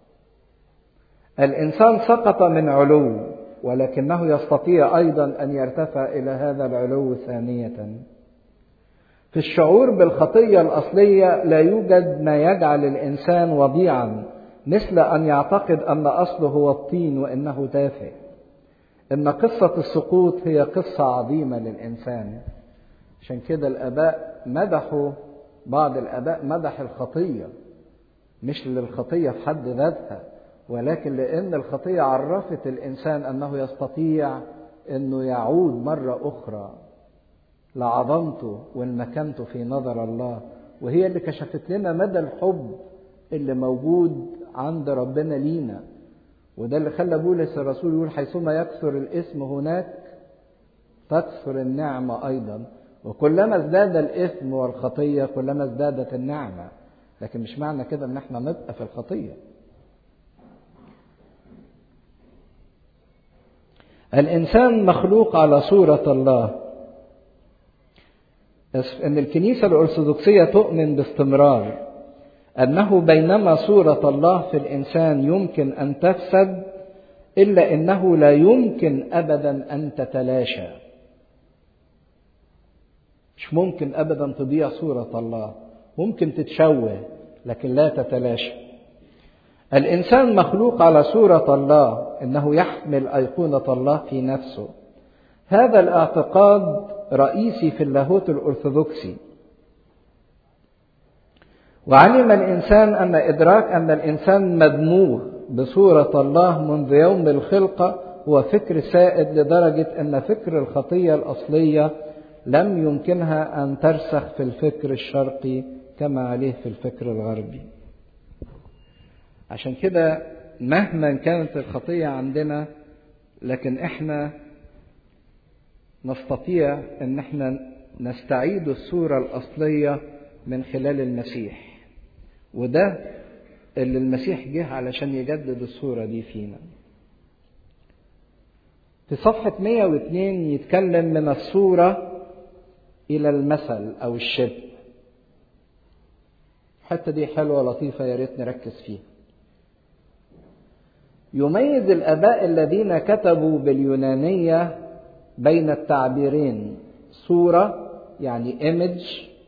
الإنسان سقط من علو ولكنه يستطيع أيضا أن يرتفع إلى هذا العلو ثانية. في الشعور بالخطية الأصلية لا يوجد ما يجعل الإنسان وضيعا مثل أن يعتقد أن أصله هو الطين وإنه تافه. إن قصة السقوط هي قصة عظيمة للإنسان. عشان كده الآباء مدحوا بعض الآباء مدح الخطية مش للخطية في حد ذاتها ولكن لأن الخطية عرفت الإنسان أنه يستطيع أنه يعود مرة أخرى لعظمته والمكانته في نظر الله وهي اللي كشفت لنا مدى الحب اللي موجود عند ربنا لينا وده اللي خلى بولس الرسول يقول حيثما يكثر الاسم هناك تكثر النعمة أيضا وكلما ازداد الإثم والخطية كلما ازدادت النعمة لكن مش معنى كده ان احنا نبقى في الخطية الإنسان مخلوق على صورة الله أن الكنيسة الأرثوذكسية تؤمن باستمرار أنه بينما صورة الله في الإنسان يمكن أن تفسد إلا أنه لا يمكن أبدا أن تتلاشى مش ممكن ابدا تضيع صوره الله ممكن تتشوه لكن لا تتلاشى الإنسان مخلوق على صورة الله إنه يحمل أيقونة الله في نفسه هذا الاعتقاد رئيسي في اللاهوت الأرثوذكسي وعلم الإنسان أن إدراك أن الإنسان مدمور بصورة الله منذ يوم الخلقة هو فكر سائد لدرجة أن فكر الخطية الأصلية لم يمكنها أن ترسخ في الفكر الشرقي كما عليه في الفكر الغربي عشان كده مهما كانت الخطية عندنا لكن احنا نستطيع ان احنا نستعيد الصورة الأصلية من خلال المسيح وده اللي المسيح جه علشان يجدد الصورة دي فينا في صفحة 102 يتكلم من الصورة إلى المثل أو الشبه الحتة دي حلوة لطيفة يا ريت نركز فيها يميز الآباء الذين كتبوا باليونانية بين التعبيرين صورة يعني image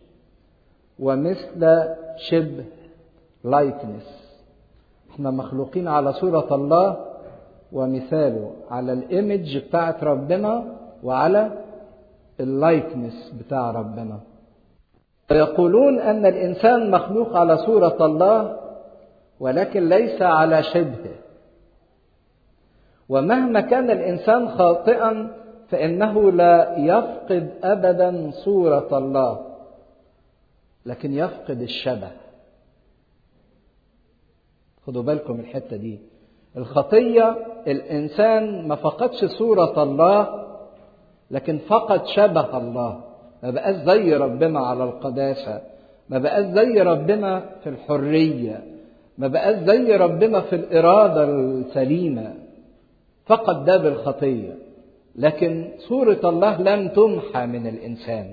ومثل شبه likeness احنا مخلوقين على صورة الله ومثاله على الايمج بتاعت ربنا وعلى اللايكنس بتاع ربنا ويقولون ان الانسان مخلوق على صورة الله ولكن ليس على شبهه ومهما كان الانسان خاطئا فانه لا يفقد ابدا صورة الله لكن يفقد الشبه خدوا بالكم الحتة دي الخطية الإنسان ما فقدش صورة الله لكن فقد شبه الله ما بقاش زي ربنا على القداسة ما بقاش زي ربنا في الحرية ما بقاش زي ربنا في الإرادة السليمة فقد ده بالخطية لكن صورة الله لم تمحى من الإنسان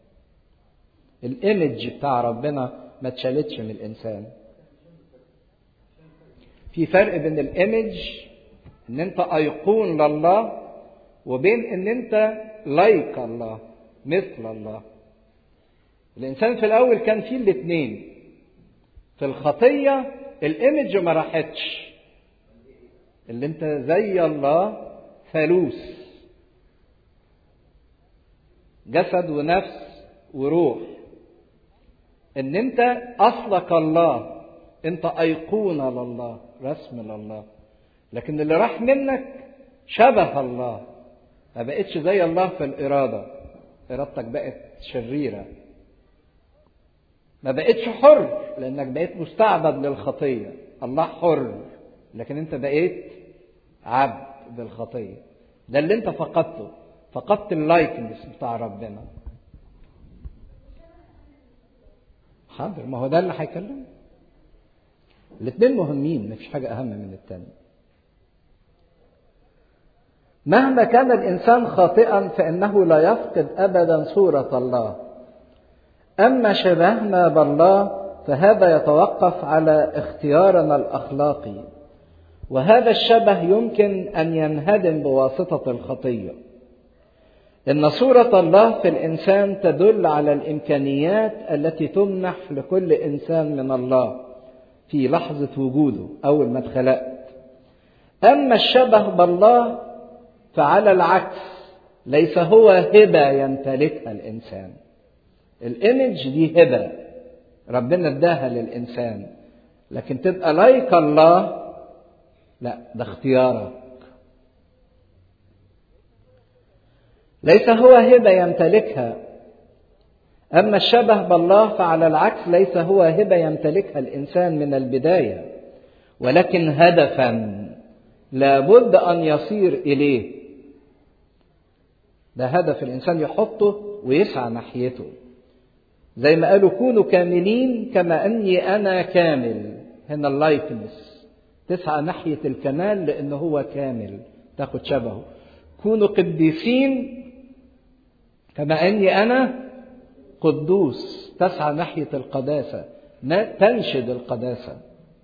الإيمج بتاع ربنا ما اتشالتش من الإنسان في فرق بين الايمج ان انت ايقون لله وبين ان انت لايك الله مثل الله الانسان في الاول كان فيه الاثنين في الخطيه الايمج ما راحتش اللي انت زي الله ثالوث جسد ونفس وروح ان انت اصلك الله انت ايقونه لله رسم لله لكن اللي راح منك شبه الله ما بقتش زي الله في الاراده ارادتك بقت شريره ما بقتش حر لانك بقيت مستعبد للخطيه الله حر لكن انت بقيت عبد بالخطيه ده اللي انت فقدته فقدت اللايكنس بتاع ربنا حاضر ما هو ده اللي هيكلمه الاثنين مهمين مفيش حاجة أهم من التاني مهما كان الإنسان خاطئا فإنه لا يفقد أبدا صورة الله أما شبهنا بالله فهذا يتوقف على اختيارنا الأخلاقي وهذا الشبه يمكن أن ينهدم بواسطة الخطية إن صورة الله في الإنسان تدل على الإمكانيات التي تمنح لكل إنسان من الله في لحظة وجوده أول ما اتخلقت أما الشبه بالله فعلى العكس ليس هو هبة يمتلكها الإنسان الإيمج دي هبة ربنا اداها للإنسان لكن تبقى لايك الله لا ده اختيارك ليس هو هبة يمتلكها أما الشبه بالله فعلى العكس ليس هو هبة يمتلكها الإنسان من البداية ولكن هدفا لابد أن يصير إليه ده هدف الإنسان يحطه ويسعى ناحيته زي ما قالوا كونوا كاملين كما أني أنا كامل هنا اللايكنس تسعى ناحية الكمال لأنه هو كامل تاخد شبهه كونوا قديسين كما أني أنا قدوس تسعى ناحية القداسة تنشد القداسة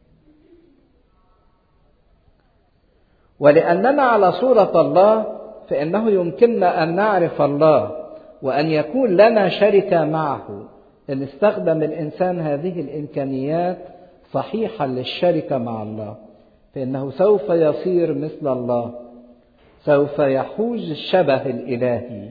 ولأننا على صورة الله فإنه يمكننا أن نعرف الله وأن يكون لنا شركة معه إن استخدم الإنسان هذه الإمكانيات صحيحا للشركة مع الله فإنه سوف يصير مثل الله سوف يحوز الشبه الإلهي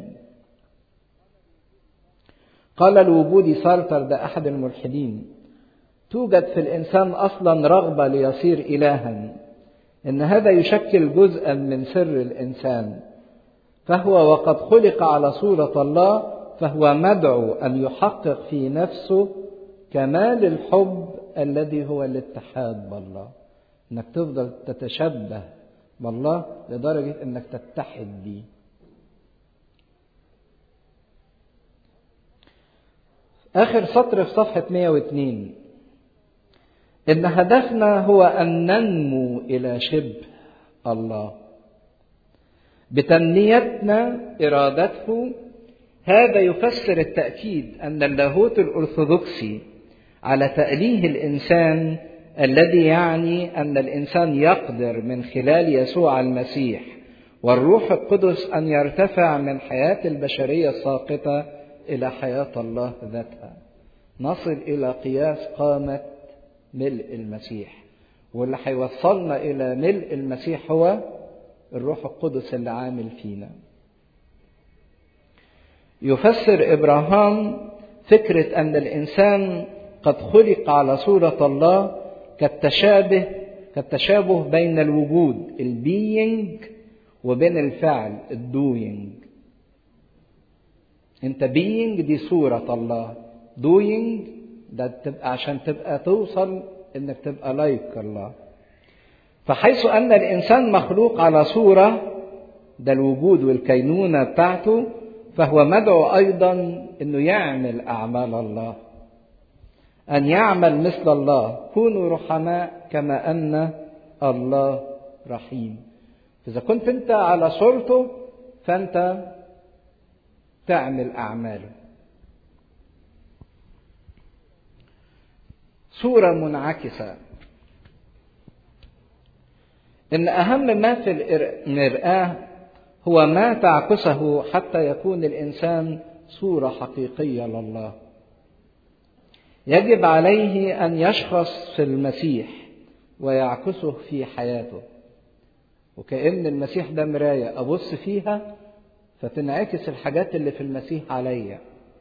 قال الوجودي سارتر ده أحد الملحدين توجد في الإنسان أصلا رغبة ليصير إلها إن هذا يشكل جزءا من سر الإنسان فهو وقد خلق على صورة الله فهو مدعو أن يحقق في نفسه كمال الحب الذي هو الاتحاد بالله انك تفضل تتشبه بالله لدرجة انك تتحد بيه آخر سطر في صفحة 102 إن هدفنا هو أن ننمو إلى شبه الله بتنميتنا إرادته هذا يفسر التأكيد أن اللاهوت الأرثوذكسي على تأليه الإنسان الذي يعني أن الإنسان يقدر من خلال يسوع المسيح والروح القدس أن يرتفع من حياة البشرية الساقطة إلى حياة الله ذاتها نصل إلى قياس قامة ملء المسيح واللي هيوصلنا إلى ملء المسيح هو الروح القدس اللي عامل فينا يفسر إبراهام فكرة أن الإنسان قد خلق على صورة الله كالتشابه كالتشابه بين الوجود البينج وبين الفعل الدوينج انت بينج دي صورة الله دوينج ده تبقى عشان تبقى توصل انك تبقى لايك الله فحيث ان الانسان مخلوق على صورة ده الوجود والكينونة بتاعته فهو مدعو ايضا انه يعمل اعمال الله أن يعمل مثل الله كونوا رحماء كما أن الله رحيم إذا كنت أنت على صورته فأنت تعمل أعماله صورة منعكسة إن أهم ما في المرآة هو ما تعكسه حتى يكون الإنسان صورة حقيقية لله يجب عليه ان يشخص في المسيح ويعكسه في حياته وكأن المسيح ده مراية أبص فيها فتنعكس الحاجات اللي في المسيح عليا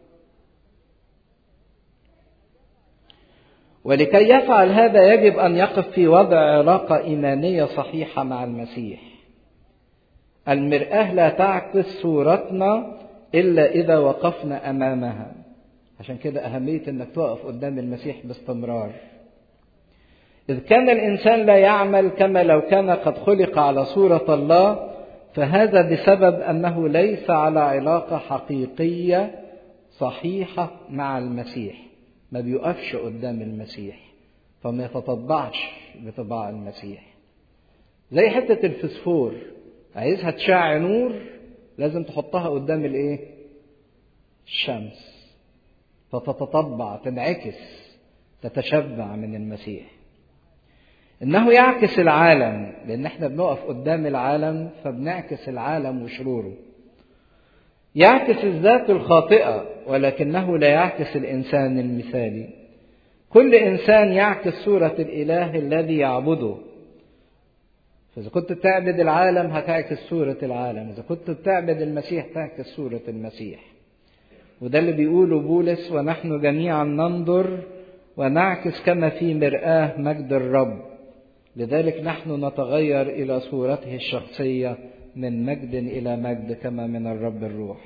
ولكي يفعل هذا يجب أن يقف في وضع علاقة إيمانية صحيحة مع المسيح المرآة لا تعكس صورتنا إلا إذا وقفنا أمامها عشان كده أهمية إنك تقف قدام المسيح باستمرار. إذ كان الإنسان لا يعمل كما لو كان قد خلق على صورة الله فهذا بسبب أنه ليس على علاقة حقيقية صحيحة مع المسيح. ما بيقفش قدام المسيح فما يتطبعش بطباع المسيح. زي حتة الفسفور عايزها تشع نور لازم تحطها قدام الايه؟ الشمس. فتتطبع تنعكس تتشبع من المسيح انه يعكس العالم لان احنا بنقف قدام العالم فبنعكس العالم وشروره يعكس الذات الخاطئه ولكنه لا يعكس الانسان المثالي كل انسان يعكس صوره الاله الذي يعبده فاذا كنت بتعبد العالم هتعكس صوره العالم اذا كنت بتعبد المسيح تعكس صوره المسيح وده اللي بيقوله بولس ونحن جميعا ننظر ونعكس كما في مرآة مجد الرب لذلك نحن نتغير إلى صورته الشخصية من مجد إلى مجد كما من الرب الروح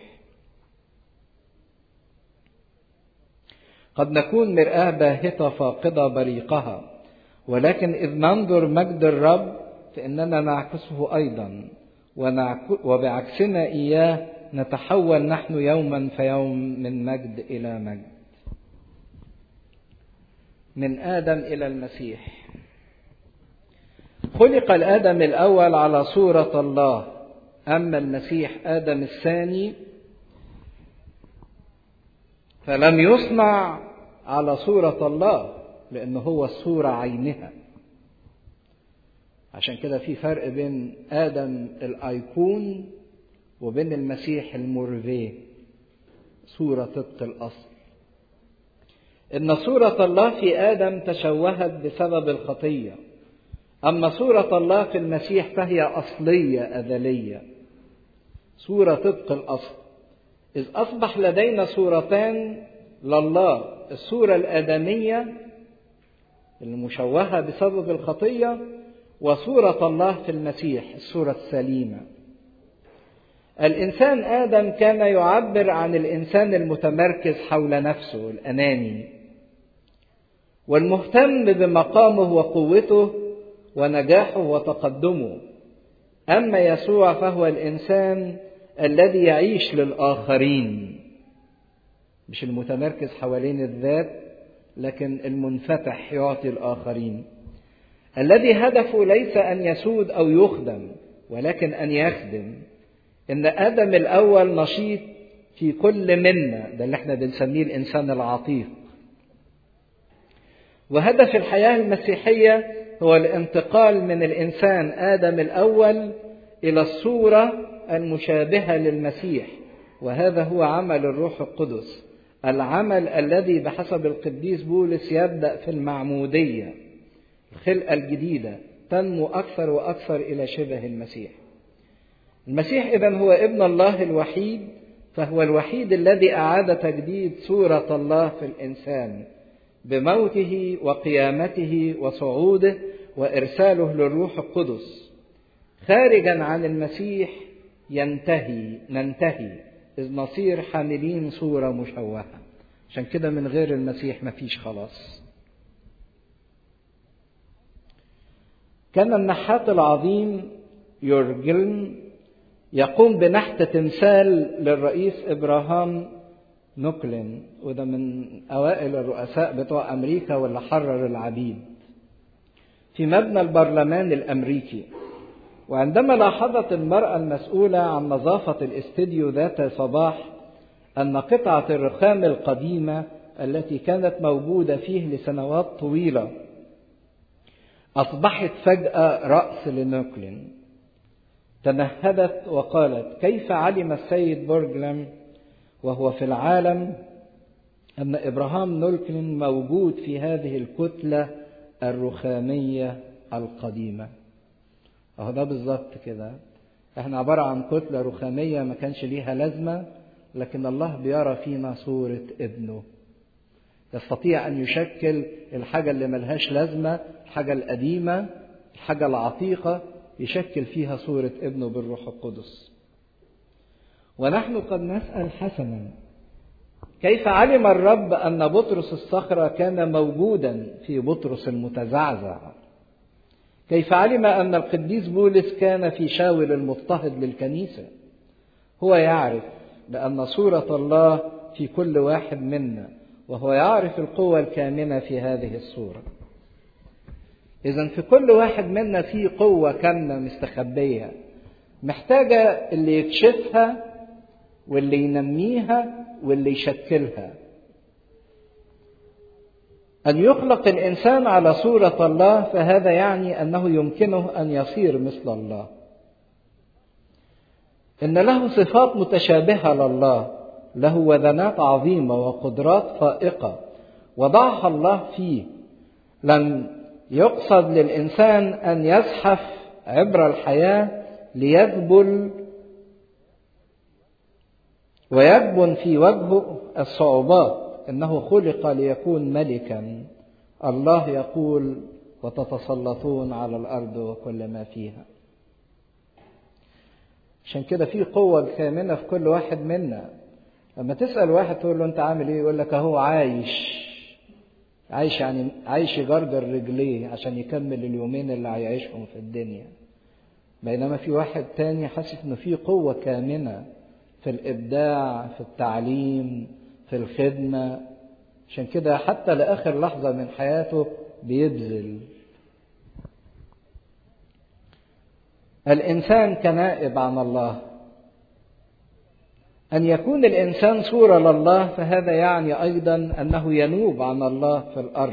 قد نكون مرآة باهتة فاقدة بريقها ولكن إذ ننظر مجد الرب فإننا نعكسه أيضا وبعكسنا إياه نتحول نحن يوما فيوم من مجد الى مجد من ادم الى المسيح خلق الادم الاول على صوره الله اما المسيح ادم الثاني فلم يصنع على صوره الله لانه هو الصوره عينها عشان كده في فرق بين ادم الايقون وبين المسيح المورفيه صورة طبق الأصل إن صورة الله في آدم تشوهت بسبب الخطية أما صورة الله في المسيح فهي أصلية أزلية صورة طبق الأصل إذ أصبح لدينا صورتان لله الصورة الآدمية المشوهة بسبب الخطية وصورة الله في المسيح الصورة السليمة الإنسان آدم كان يعبر عن الإنسان المتمركز حول نفسه الأناني والمهتم بمقامه وقوته ونجاحه وتقدمه أما يسوع فهو الإنسان الذي يعيش للآخرين مش المتمركز حوالين الذات لكن المنفتح يعطي الآخرين الذي هدفه ليس أن يسود أو يخدم ولكن أن يخدم إن آدم الأول نشيط في كل منا ده اللي احنا بنسميه الإنسان العتيق وهدف الحياة المسيحية هو الانتقال من الإنسان آدم الأول إلى الصورة المشابهة للمسيح وهذا هو عمل الروح القدس العمل الذي بحسب القديس بولس يبدأ في المعمودية الخلقة الجديدة تنمو أكثر وأكثر إلى شبه المسيح المسيح إذا هو ابن الله الوحيد فهو الوحيد الذي أعاد تجديد صورة الله في الإنسان بموته وقيامته وصعوده وإرساله للروح القدس خارجا عن المسيح ينتهي ننتهي إذ نصير حاملين صورة مشوهة عشان كده من غير المسيح مفيش خلاص كان النحات العظيم يورجلن يقوم بنحت تمثال للرئيس إبراهام نوكلين وده من أوائل الرؤساء بتوع أمريكا واللي حرر العبيد في مبنى البرلمان الأمريكي وعندما لاحظت المرأة المسؤولة عن نظافة الاستديو ذات صباح أن قطعة الرخام القديمة التي كانت موجودة فيه لسنوات طويلة أصبحت فجأة رأس لنوكلين تنهدت وقالت كيف علم السيد بورجلم وهو في العالم أن إبراهام نولكلين موجود في هذه الكتلة الرخامية القديمة أهو ده بالظبط كده احنا عبارة عن كتلة رخامية ما كانش ليها لازمة لكن الله بيرى فينا صورة ابنه يستطيع أن يشكل الحاجة اللي ملهاش لازمة الحاجة القديمة الحاجة العتيقة يشكل فيها صورة ابنه بالروح القدس ونحن قد نسأل حسنا كيف علم الرب أن بطرس الصخرة كان موجودا في بطرس المتزعزع كيف علم أن القديس بولس كان في شاول المضطهد للكنيسة هو يعرف لأن صورة الله في كل واحد منا وهو يعرف القوة الكامنة في هذه الصورة إذا في كل واحد منا في قوة كامنة مستخبية محتاجة اللي يكشفها واللي ينميها واللي يشكلها أن يخلق الإنسان على صورة الله فهذا يعني أنه يمكنه أن يصير مثل الله. إن له صفات متشابهة لله، له وذنات عظيمة وقدرات فائقة وضعها الله فيه. لم يقصد للإنسان أن يزحف عبر الحياة ليذبل ويجبن في وجهه الصعوبات انه خلق ليكون ملكا الله يقول وتتسلطون على الارض وكل ما فيها عشان كده في قوة كامنة في كل واحد منا لما تسأل واحد تقول له أنت عامل إيه؟ يقول لك أهو عايش عايش يعني عايش يجرجر رجليه عشان يكمل اليومين اللي هيعيشهم في الدنيا بينما في واحد تاني حاسس إنه في قوة كامنة في الإبداع في التعليم في الخدمة عشان كده حتى لآخر لحظة من حياته بيبذل الإنسان كنائب عن الله أن يكون الإنسان صورة لله فهذا يعني أيضا أنه ينوب عن الله في الأرض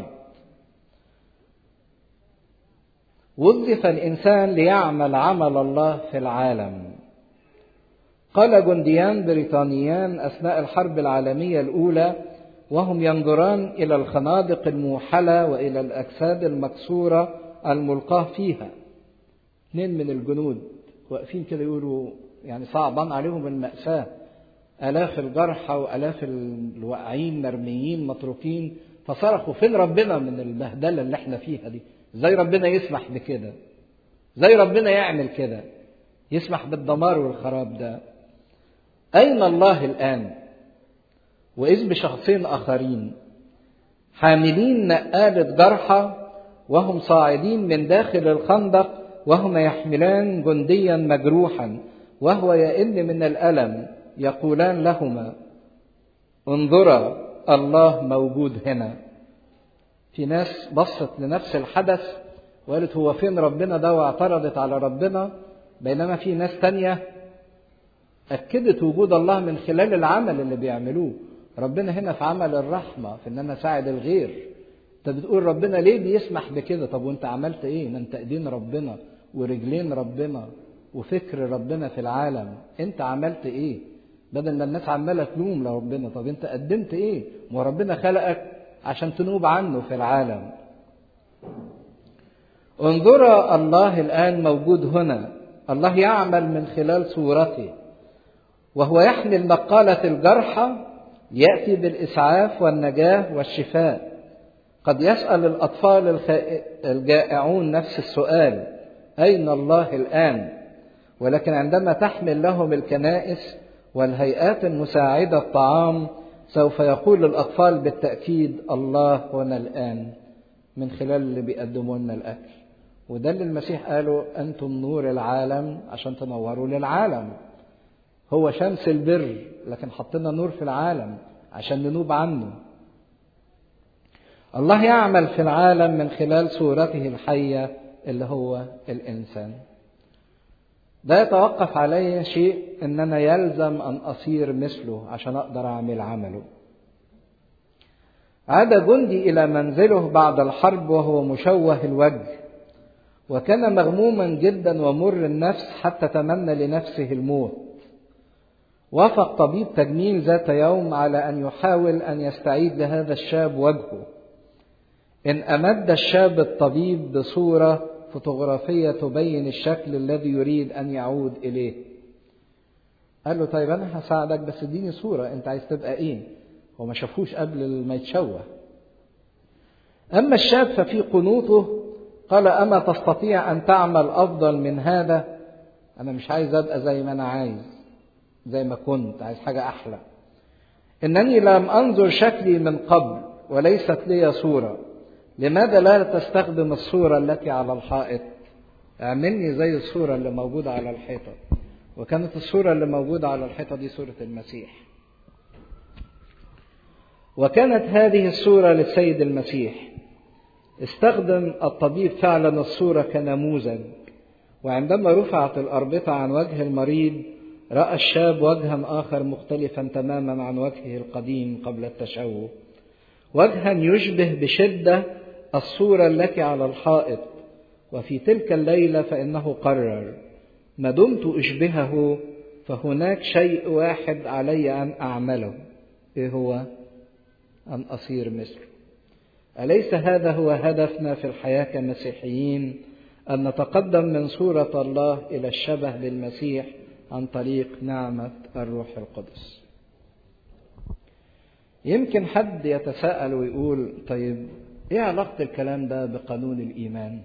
وظف الإنسان ليعمل عمل الله في العالم قال جنديان بريطانيان أثناء الحرب العالمية الأولى وهم ينظران إلى الخنادق الموحلة وإلى الأجساد المكسورة الملقاة فيها اثنين من الجنود واقفين كده يقولوا يعني صعبان عليهم المأساة آلاف الجرحى وآلاف الواقعين مرميين متروكين فصرخوا فين ربنا من البهدلة اللي احنا فيها دي ازاي ربنا يسمح بكده ازاي ربنا يعمل كده يسمح بالدمار والخراب ده أين الله الآن وإذ بشخصين آخرين حاملين نقالة جرحى وهم صاعدين من داخل الخندق وهما يحملان جنديا مجروحا وهو يئن من الألم يقولان لهما انظرا الله موجود هنا في ناس بصت لنفس الحدث وقالت هو فين ربنا ده واعترضت على ربنا بينما في ناس تانية أكدت وجود الله من خلال العمل اللي بيعملوه ربنا هنا في عمل الرحمة في إن أنا أساعد الغير أنت بتقول ربنا ليه بيسمح بكده طب وأنت عملت إيه ما أنت إيدين ربنا ورجلين ربنا وفكر ربنا في العالم أنت عملت إيه بدل ما الناس عمالة تلوم لربنا طب أنت قدمت إيه ما ربنا خلقك عشان تنوب عنه في العالم انظر الله الآن موجود هنا الله يعمل من خلال صورته وهو يحمل نقالة الجرحى يأتي بالإسعاف والنجاة والشفاء قد يسأل الأطفال الجائعون نفس السؤال أين الله الآن ولكن عندما تحمل لهم الكنائس والهيئات المساعدة الطعام سوف يقول الأطفال بالتأكيد الله هنا الآن من خلال اللي بيقدموا لنا الأكل وده اللي المسيح قاله أنتم نور العالم عشان تنوروا للعالم هو شمس البر لكن حطينا نور في العالم عشان ننوب عنه الله يعمل في العالم من خلال صورته الحية اللي هو الإنسان ده يتوقف علي شيء ان انا يلزم ان اصير مثله عشان اقدر اعمل عمله عاد جندي الى منزله بعد الحرب وهو مشوه الوجه وكان مغموما جدا ومر النفس حتى تمنى لنفسه الموت وافق طبيب تجميل ذات يوم على ان يحاول ان يستعيد لهذا الشاب وجهه ان امد الشاب الطبيب بصوره فوتوغرافية تبين الشكل الذي يريد أن يعود إليه قال له طيب أنا هساعدك بس اديني صورة أنت عايز تبقى إيه هو ما شافوش قبل ما يتشوه أما الشاب ففي قنوطه قال أما تستطيع أن تعمل أفضل من هذا أنا مش عايز أبقى زي ما أنا عايز زي ما كنت عايز حاجة أحلى إنني لم أنظر شكلي من قبل وليست لي صورة لماذا لا تستخدم الصورة التي على الحائط اعملني زي الصورة اللي موجودة على الحيطة وكانت الصورة اللي موجودة على الحيطة دي صورة المسيح وكانت هذه الصورة للسيد المسيح استخدم الطبيب فعلا الصورة كنموذج وعندما رفعت الأربطة عن وجه المريض رأى الشاب وجها آخر مختلفا تماما عن وجهه القديم قبل التشوه وجها يشبه بشدة الصورة التي على الحائط وفي تلك الليلة فإنه قرر ما دمت أشبهه فهناك شيء واحد علي أن أعمله إيه هو؟ أن أصير مثله أليس هذا هو هدفنا في الحياة كمسيحيين أن نتقدم من صورة الله إلى الشبه بالمسيح عن طريق نعمة الروح القدس يمكن حد يتساءل ويقول طيب ايه علاقة الكلام ده بقانون الإيمان؟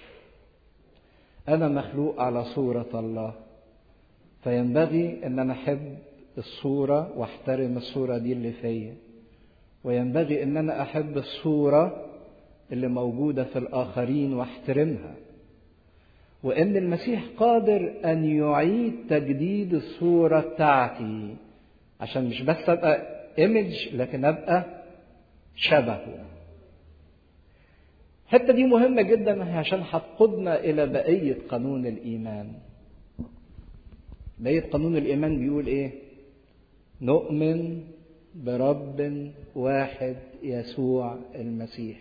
أنا مخلوق على صورة الله فينبغي أن أنا أحب الصورة واحترم الصورة دي اللي فيا وينبغي أن أنا أحب الصورة اللي موجودة في الآخرين واحترمها وأن المسيح قادر أن يعيد تجديد الصورة بتاعتي عشان مش بس أبقى ايمج لكن ابقى شبهه الحته دي مهمه جدا عشان هتقودنا الى بقيه قانون الايمان بقيه قانون الايمان بيقول ايه نؤمن برب واحد يسوع المسيح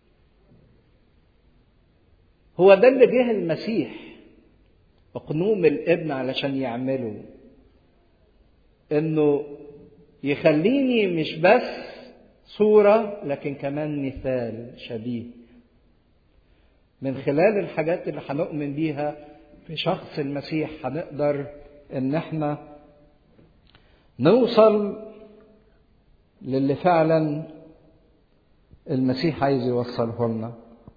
هو ده اللي جه المسيح اقنوم الابن علشان يعمله انه يخليني مش بس صورة لكن كمان مثال شبيه من خلال الحاجات اللي هنؤمن بيها في شخص المسيح هنقدر ان احنا نوصل للي فعلا المسيح عايز يوصله لنا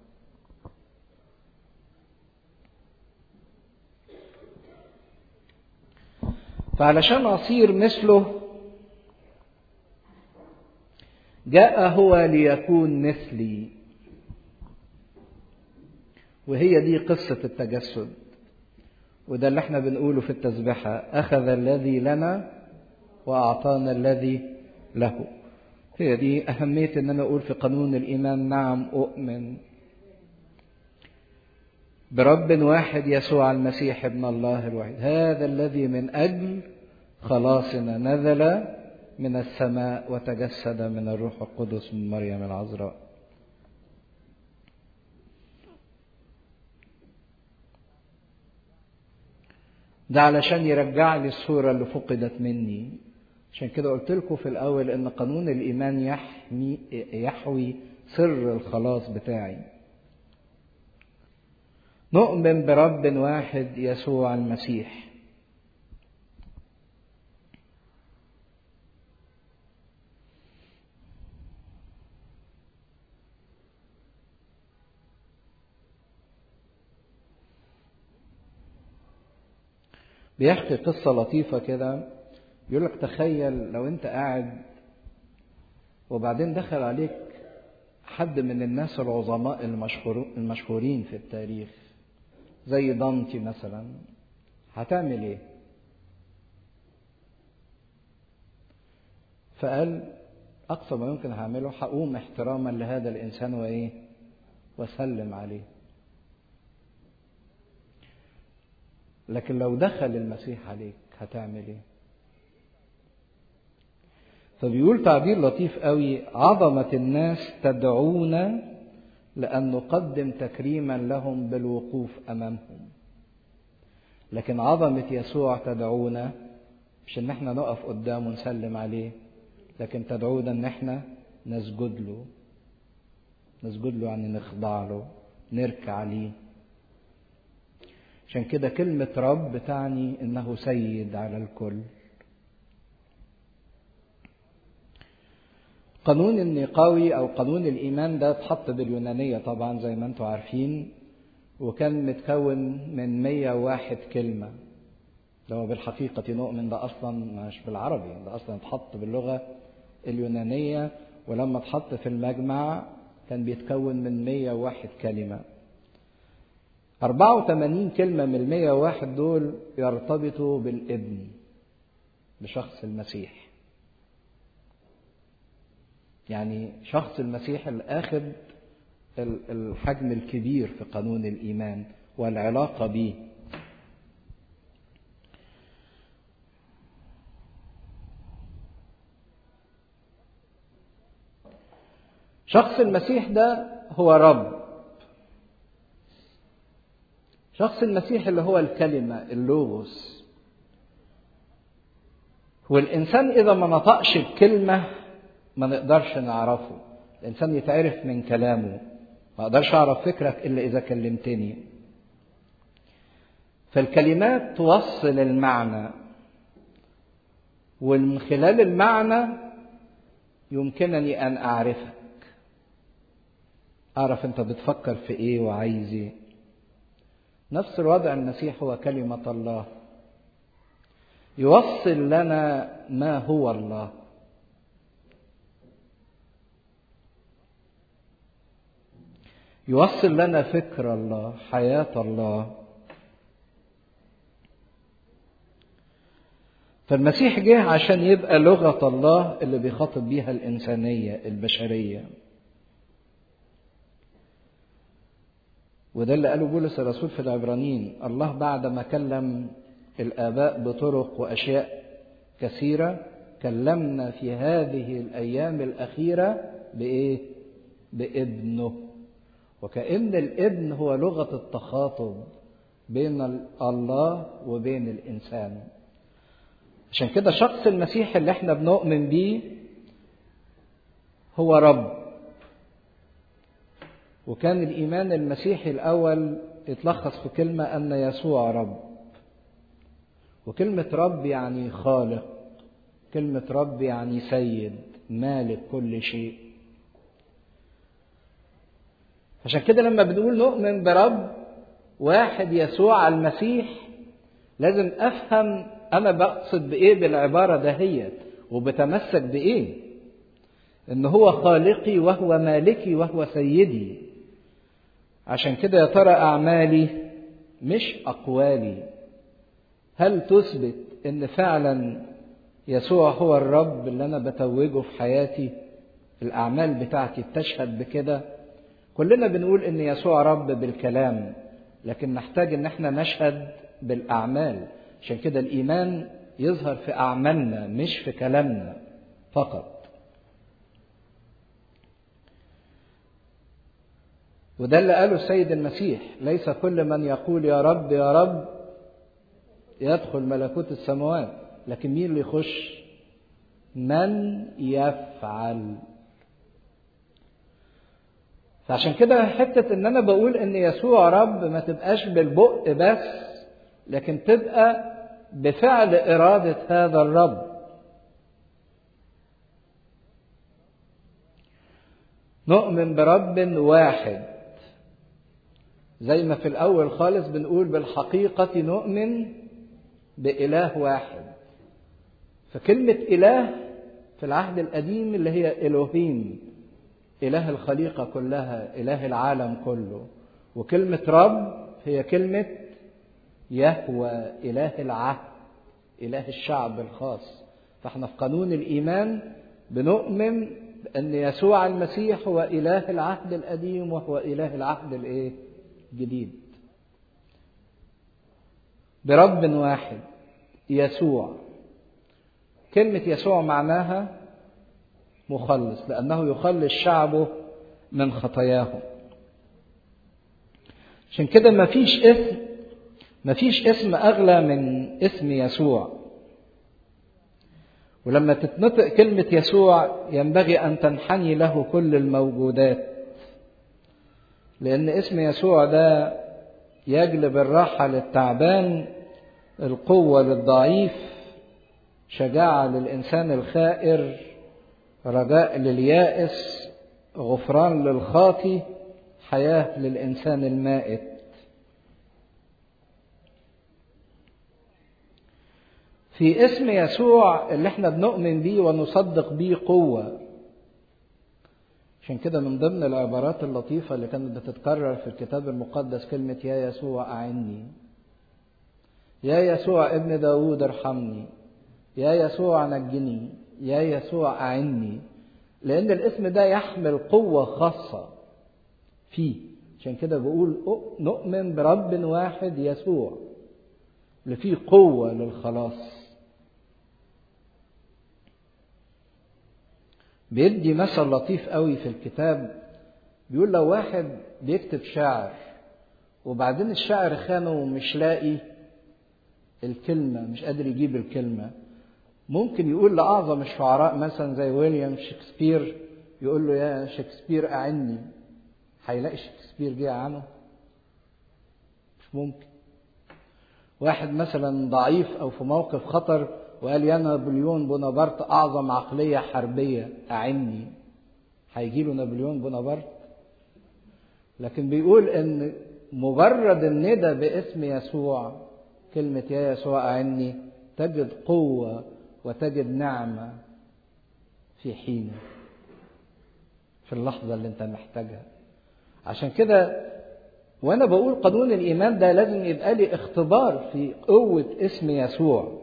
فعلشان اصير مثله جاء هو ليكون مثلي وهي دي قصة التجسد وده اللي احنا بنقوله في التسبحة أخذ الذي لنا وأعطانا الذي له هي دي أهمية إن أنا أقول في قانون الإيمان نعم أؤمن برب واحد يسوع المسيح ابن الله الوحيد هذا الذي من أجل خلاصنا نزل من السماء وتجسد من الروح القدس من مريم العذراء ده علشان يرجع لي الصورة اللي فقدت مني عشان كده قلت لكم في الأول إن قانون الإيمان يحمي يحوي سر الخلاص بتاعي نؤمن برب واحد يسوع المسيح بيحكي قصة لطيفة كده يقول لك تخيل لو أنت قاعد وبعدين دخل عليك حد من الناس العظماء المشهورين في التاريخ زي دانتي مثلا هتعمل ايه فقال اقصى ما يمكن هعمله هقوم احتراما لهذا الانسان وايه واسلم عليه لكن لو دخل المسيح عليك هتعمل ايه فبيقول تعبير لطيف قوي عظمة الناس تدعونا لأن نقدم تكريما لهم بالوقوف أمامهم لكن عظمة يسوع تدعونا مش إن احنا نقف قدامه ونسلم عليه لكن تدعونا إن احنا نسجد له نسجد له يعني نخضع له نركع ليه عشان كده كلمة رب تعني إنه سيد على الكل قانون النقاوي او قانون الايمان ده اتحط باليونانيه طبعا زي ما انتم عارفين وكان متكون من 101 كلمه ده هو بالحقيقه نؤمن ده اصلا مش بالعربي ده اصلا اتحط باللغه اليونانيه ولما اتحط في المجمع كان بيتكون من 101 كلمه 84 كلمه من ال 101 دول يرتبطوا بالابن بشخص المسيح يعني شخص المسيح اللي اخذ الحجم الكبير في قانون الايمان والعلاقه به شخص المسيح ده هو رب شخص المسيح اللي هو الكلمه اللوغوس والانسان اذا ما نطقش بكلمه ما نقدرش نعرفه الإنسان يتعرف من كلامه ما أقدرش أعرف فكرك إلا إذا كلمتني فالكلمات توصل المعنى ومن خلال المعنى يمكنني أن أعرفك أعرف أنت بتفكر في إيه وعايز إيه نفس الوضع المسيح هو كلمة الله يوصل لنا ما هو الله يوصل لنا فكر الله حياة الله فالمسيح جه عشان يبقى لغة الله اللي بيخاطب بيها الإنسانية البشرية وده اللي قاله بولس الرسول في العبرانيين الله بعد ما كلم الآباء بطرق وأشياء كثيرة كلمنا في هذه الأيام الأخيرة بإيه؟ بابنه وكأن الابن هو لغة التخاطب بين الله وبين الإنسان عشان كده شخص المسيح اللي احنا بنؤمن بيه هو رب وكان الإيمان المسيحي الأول يتلخص في كلمة أن يسوع رب وكلمة رب يعني خالق كلمة رب يعني سيد مالك كل شيء عشان كده لما بنقول نؤمن برب واحد يسوع المسيح لازم افهم انا بقصد بايه بالعباره دهيت وبتمسك بايه ان هو خالقي وهو مالكي وهو سيدي عشان كده يا ترى اعمالي مش اقوالي هل تثبت ان فعلا يسوع هو الرب اللي انا بتوجه في حياتي الاعمال بتاعتي بتشهد بكده كلنا بنقول ان يسوع رب بالكلام لكن نحتاج ان احنا نشهد بالاعمال عشان كده الايمان يظهر في اعمالنا مش في كلامنا فقط وده اللي قاله السيد المسيح ليس كل من يقول يا رب يا رب يدخل ملكوت السماوات لكن مين اللي يخش من يفعل فعشان كده حتة ان انا بقول ان يسوع رب ما تبقاش بالبق بس لكن تبقى بفعل ارادة هذا الرب نؤمن برب واحد زي ما في الاول خالص بنقول بالحقيقة نؤمن بإله واحد فكلمة إله في العهد القديم اللي هي إلهيم إله الخليقة كلها إله العالم كله وكلمة رب هي كلمة يهوى إله العهد إله الشعب الخاص فاحنا في قانون الإيمان بنؤمن بأن يسوع المسيح هو إله العهد القديم وهو إله العهد الإيه؟ الجديد برب واحد يسوع كلمة يسوع معناها مخلص لأنه يخلص شعبه من خطاياهم عشان كده مفيش اسم مفيش اسم أغلى من اسم يسوع ولما تتنطق كلمة يسوع ينبغي أن تنحني له كل الموجودات لأن اسم يسوع ده يجلب الراحة للتعبان القوة للضعيف شجاعة للإنسان الخائر رجاء لليائس غفران للخاطي حياة للإنسان المائت في اسم يسوع اللي احنا بنؤمن بيه ونصدق بيه قوة عشان كده من ضمن العبارات اللطيفة اللي كانت بتتكرر في الكتاب المقدس كلمة يا يسوع أعني يا يسوع ابن داود ارحمني يا يسوع نجني يا يسوع أعني لأن الاسم ده يحمل قوة خاصة فيه عشان كده بقول نؤمن برب واحد يسوع اللي فيه قوة للخلاص بيدي مثل لطيف قوي في الكتاب بيقول لو واحد بيكتب شعر وبعدين الشعر خانه ومش لاقي الكلمة مش قادر يجيب الكلمة ممكن يقول لأعظم الشعراء مثلا زي ويليام شكسبير يقول له يا شكسبير أعني هيلاقي شكسبير جه عنه مش ممكن واحد مثلا ضعيف أو في موقف خطر وقال يا نابليون بونابرت أعظم عقلية حربية أعني هيجي له نابليون بونابرت لكن بيقول إن مجرد الندى باسم يسوع كلمة يا يسوع أعني تجد قوة وتجد نعمة في حينه في اللحظة اللي أنت محتاجها عشان كده وأنا بقول قانون الإيمان ده لازم يبقى لي اختبار في قوة اسم يسوع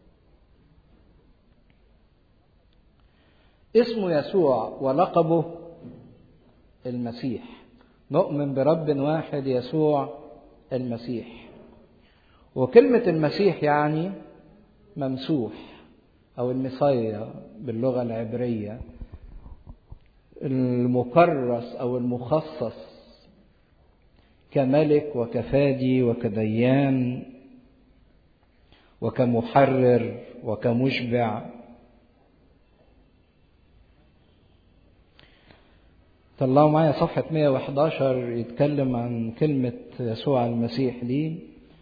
اسمه يسوع ولقبه المسيح نؤمن برب واحد يسوع المسيح وكلمة المسيح يعني ممسوح أو المصية باللغة العبرية المكرس أو المخصص كملك وكفادي وكديان وكمحرر وكمشبع طلعوا معايا صفحة 111 يتكلم عن كلمة يسوع المسيح دي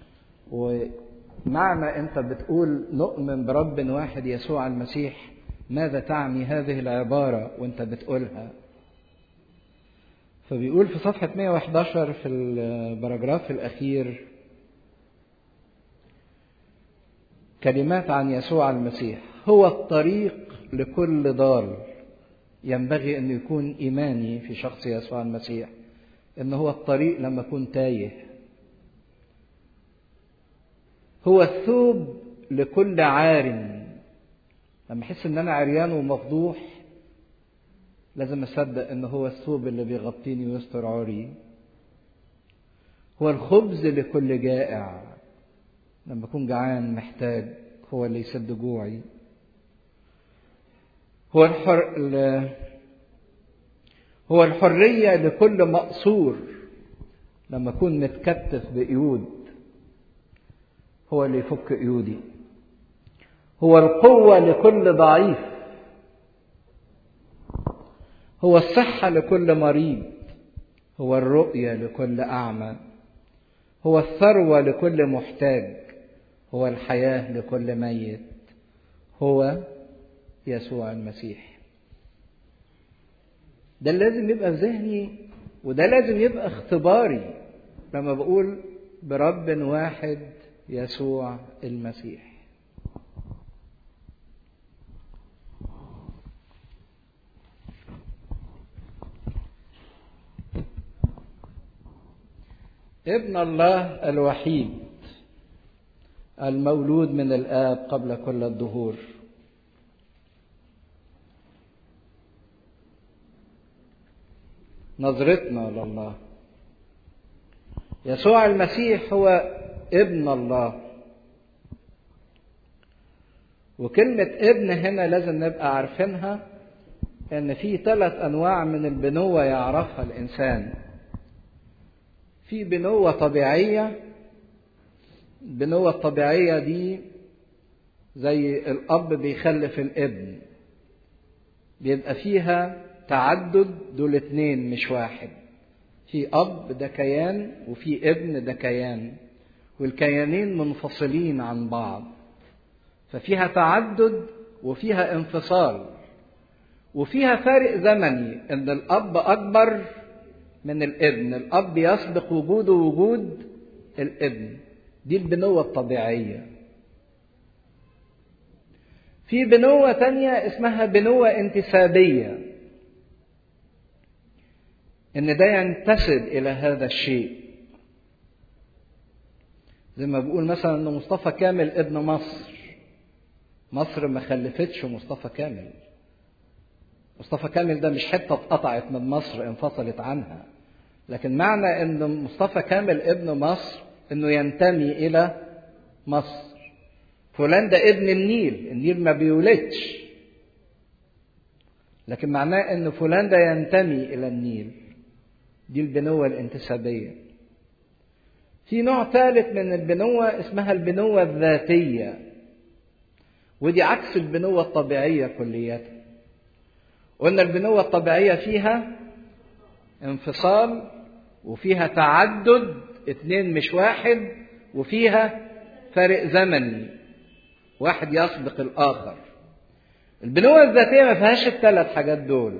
ومعنى أنت بتقول نؤمن برب واحد يسوع المسيح ماذا تعني هذه العبارة وأنت بتقولها فبيقول في صفحة 111 في البراجراف الأخير كلمات عن يسوع المسيح هو الطريق لكل ضال ينبغي أن يكون إيماني في شخص يسوع المسيح أن هو الطريق لما أكون تايه هو الثوب لكل عار لما أحس أن أنا عريان ومفضوح لازم أصدق أن هو الثوب اللي بيغطيني ويستر عري هو الخبز لكل جائع لما أكون جعان محتاج هو اللي يسد جوعي هو الحر هو الحرية لكل مقصور لما أكون متكتف بقيود هو اللي يفك قيودي هو القوة لكل ضعيف هو الصحة لكل مريض هو الرؤية لكل أعمى هو الثروة لكل محتاج هو الحياة لكل ميت هو يسوع المسيح ده لازم يبقى في ذهني وده لازم يبقى اختباري لما بقول برب واحد يسوع المسيح ابن الله الوحيد المولود من الآب قبل كل الدهور نظرتنا لله يسوع المسيح هو ابن الله وكلمة ابن هنا لازم نبقى عارفينها ان في ثلاث انواع من البنوة يعرفها الانسان في بنوة طبيعية البنوة الطبيعية دي زي الأب بيخلف الابن بيبقى فيها تعدد دول اتنين مش واحد في أب ده كيان وفي ابن ده كيان والكيانين منفصلين عن بعض ففيها تعدد وفيها انفصال وفيها فارق زمني ان الاب اكبر من الابن الاب يسبق وجوده وجود الابن دي البنوة الطبيعية في بنوة تانية اسمها بنوة انتسابية ان ده ينتسب الى هذا الشيء زي ما بقول مثلا ان مصطفى كامل ابن مصر مصر ما خلفتش مصطفى كامل مصطفى كامل ده مش حته اتقطعت من مصر انفصلت عنها لكن معنى ان مصطفى كامل ابن مصر انه ينتمي الى مصر فلان ده ابن النيل النيل ما بيولدش لكن معناه ان فلان ده ينتمي الى النيل دي البنوة الانتسابية في نوع ثالث من البنوة اسمها البنوة الذاتية ودي عكس البنوة الطبيعية كلية قلنا البنوة الطبيعية فيها انفصال وفيها تعدد اتنين مش واحد وفيها فرق زمني واحد يسبق الآخر البنوة الذاتية ما فيهاش الثلاث حاجات دول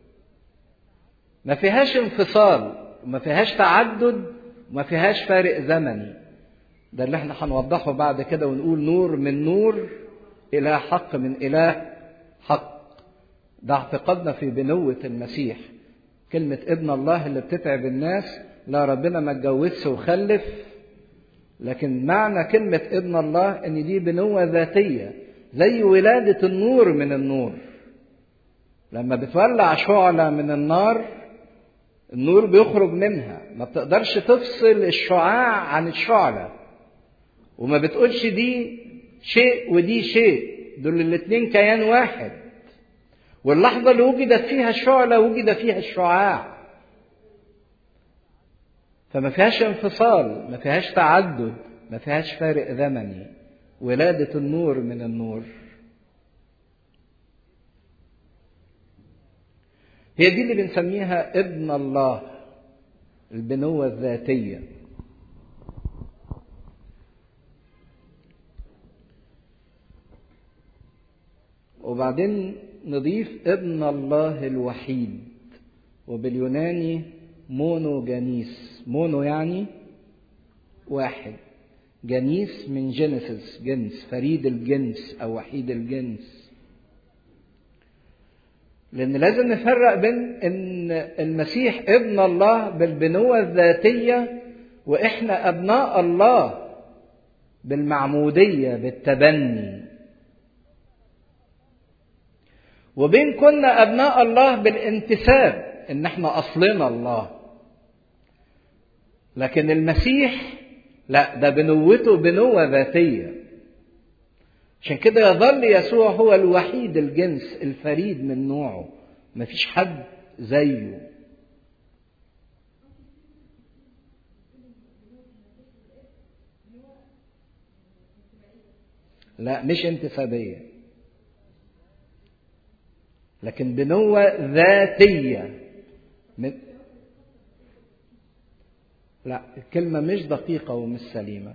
ما فيهاش انفصال وما فيهاش تعدد وما فيهاش فارق زمني ده اللي احنا هنوضحه بعد كده ونقول نور من نور إله حق من إله حق ده اعتقادنا في بنوة المسيح كلمة ابن الله اللي بتتعب الناس لا ربنا ما اتجوزش وخلف لكن معنى كلمة ابن الله ان دي بنوة ذاتية زي ولادة النور من النور لما بتولع شعلة من النار النور بيخرج منها ما بتقدرش تفصل الشعاع عن الشعلة وما بتقولش دي شيء ودي شيء دول الاتنين كيان واحد واللحظة اللي وجدت فيها الشعلة وجد فيها الشعاع فما فيهاش انفصال ما فيهاش تعدد ما فيهاش فارق زمني ولادة النور من النور هي دي اللي بنسميها ابن الله البنوة الذاتية وبعدين نضيف ابن الله الوحيد وباليوناني مونو جانيس مونو يعني واحد جنيس من جينيسيس جنس فريد الجنس او وحيد الجنس لان لازم نفرق بين ان المسيح ابن الله بالبنوة الذاتية واحنا ابناء الله بالمعمودية بالتبني وبين كنا ابناء الله بالانتساب ان احنا اصلنا الله لكن المسيح لا ده بنوته بنوة ذاتية عشان كده يظل يسوع هو الوحيد الجنس الفريد من نوعه مفيش حد زيه لا مش انتسابية لكن بنوة ذاتية من لا الكلمة مش دقيقة ومش سليمة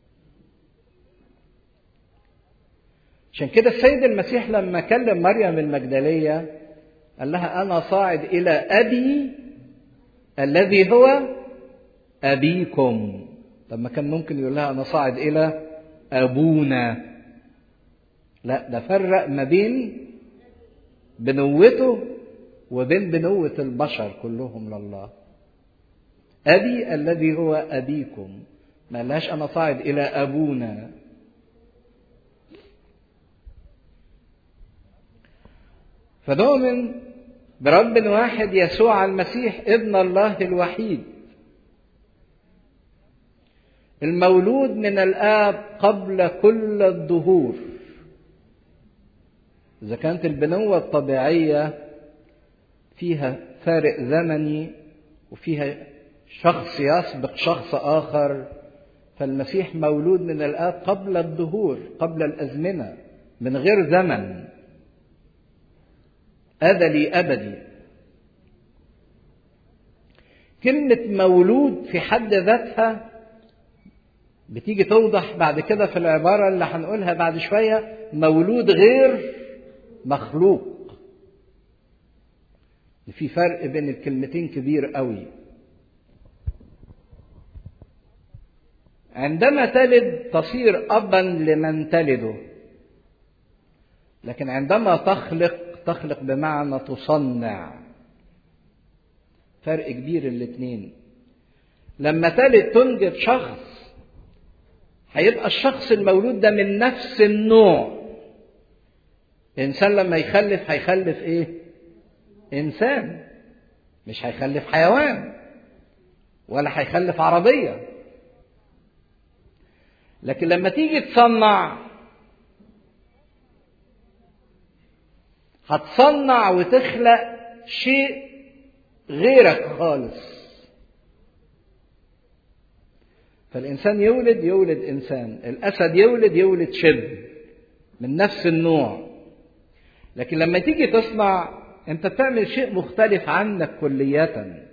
عشان كده السيد المسيح لما كلم مريم المجدلية قال لها أنا صاعد إلى أبي الذي هو أبيكم طب ما كان ممكن يقول لها أنا صاعد إلى أبونا لا ده فرق ما بين بنوته وبين بنوة البشر كلهم لله أبي الذي هو أبيكم ما لهاش أنا صاعد إلى أبونا فنؤمن برب واحد يسوع المسيح ابن الله الوحيد المولود من الآب قبل كل الدهور إذا كانت البنوة الطبيعية فيها فارق زمني وفيها شخص يسبق شخص آخر فالمسيح مولود من الآب قبل الدهور قبل الأزمنة من غير زمن أزلي أبدي كلمة مولود في حد ذاتها بتيجي توضح بعد كده في العبارة اللي هنقولها بعد شوية مولود غير مخلوق في فرق بين الكلمتين كبير قوي عندما تلد تصير أبا لمن تلده لكن عندما تخلق تخلق بمعنى تصنع فرق كبير الاثنين لما تلد تنجب شخص هيبقى الشخص المولود ده من نفس النوع الانسان لما يخلف هيخلف ايه انسان مش هيخلف حيوان ولا هيخلف عربيه لكن لما تيجي تصنع هتصنع وتخلق شيء غيرك خالص فالإنسان يولد يولد إنسان الأسد يولد يولد شب من نفس النوع لكن لما تيجي تصنع أنت بتعمل شيء مختلف عنك كلية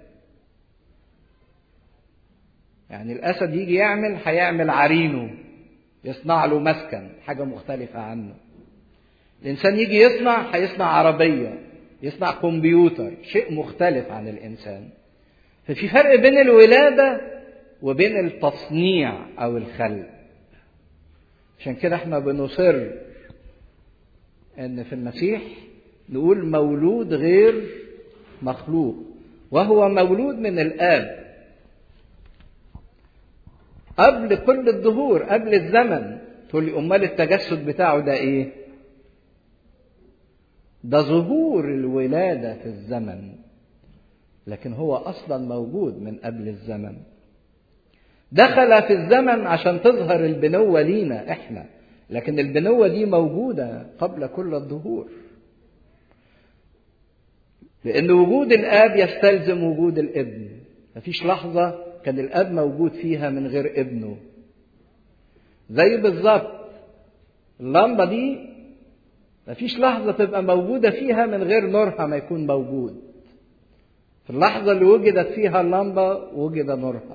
يعني الأسد يجي يعمل هيعمل عرينه يصنع له مسكن حاجة مختلفة عنه الإنسان يجي يصنع هيصنع عربية يصنع كمبيوتر شيء مختلف عن الإنسان ففي فرق بين الولادة وبين التصنيع أو الخلق عشان كده احنا بنصر ان في المسيح نقول مولود غير مخلوق وهو مولود من الآب قبل كل الظهور قبل الزمن تقول لي امال التجسد بتاعه ده ايه ده ظهور الولاده في الزمن لكن هو اصلا موجود من قبل الزمن دخل في الزمن عشان تظهر البنوه لينا احنا لكن البنوه دي موجوده قبل كل الظهور لان وجود الاب يستلزم وجود الابن مفيش لحظه كان الاب موجود فيها من غير ابنه زي بالظبط اللمبه دي مفيش لحظه تبقى موجوده فيها من غير نورها ما يكون موجود في اللحظة اللي وجدت فيها اللمبة وجد نورها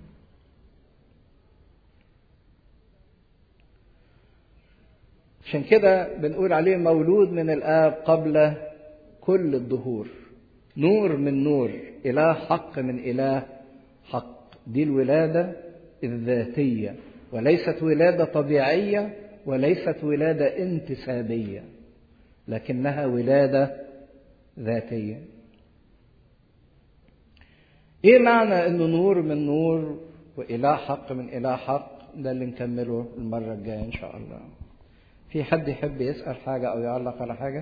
عشان كده بنقول عليه مولود من الآب قبل كل الدهور نور من نور إله حق من إله حق دي الولادة الذاتية وليست ولادة طبيعية وليست ولادة انتسابية لكنها ولادة ذاتية ايه معنى انه نور من نور واله حق من اله حق ده اللي نكمله المرة الجاية ان شاء الله في حد يحب يسأل حاجة او يعلق على حاجة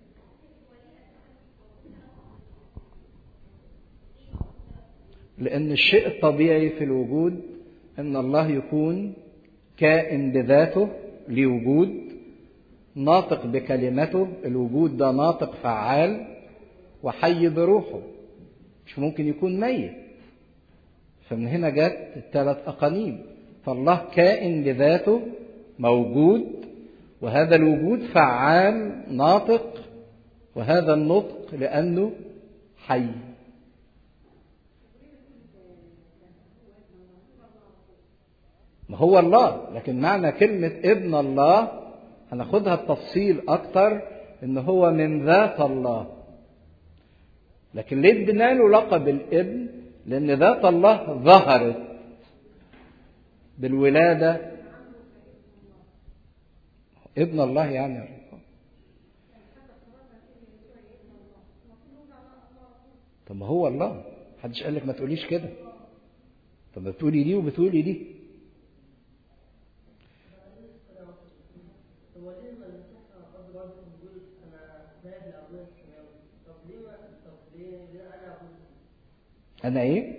لأن الشيء الطبيعي في الوجود أن الله يكون كائن بذاته لوجود ناطق بكلمته الوجود ده ناطق فعال وحي بروحه مش ممكن يكون ميت فمن هنا جت الثلاث أقانيم فالله كائن بذاته موجود وهذا الوجود فعال ناطق وهذا النطق لأنه حي ما هو الله لكن معنى كلمة ابن الله هناخدها بتفصيل أكتر إن هو من ذات الله لكن ليه ادينا له لقب الابن؟ لأن ذات الله ظهرت بالولادة ابن الله يعني طب ما هو الله محدش قال لك ما تقوليش كده طب ما بتقولي دي وبتقولي دي أنا إيه؟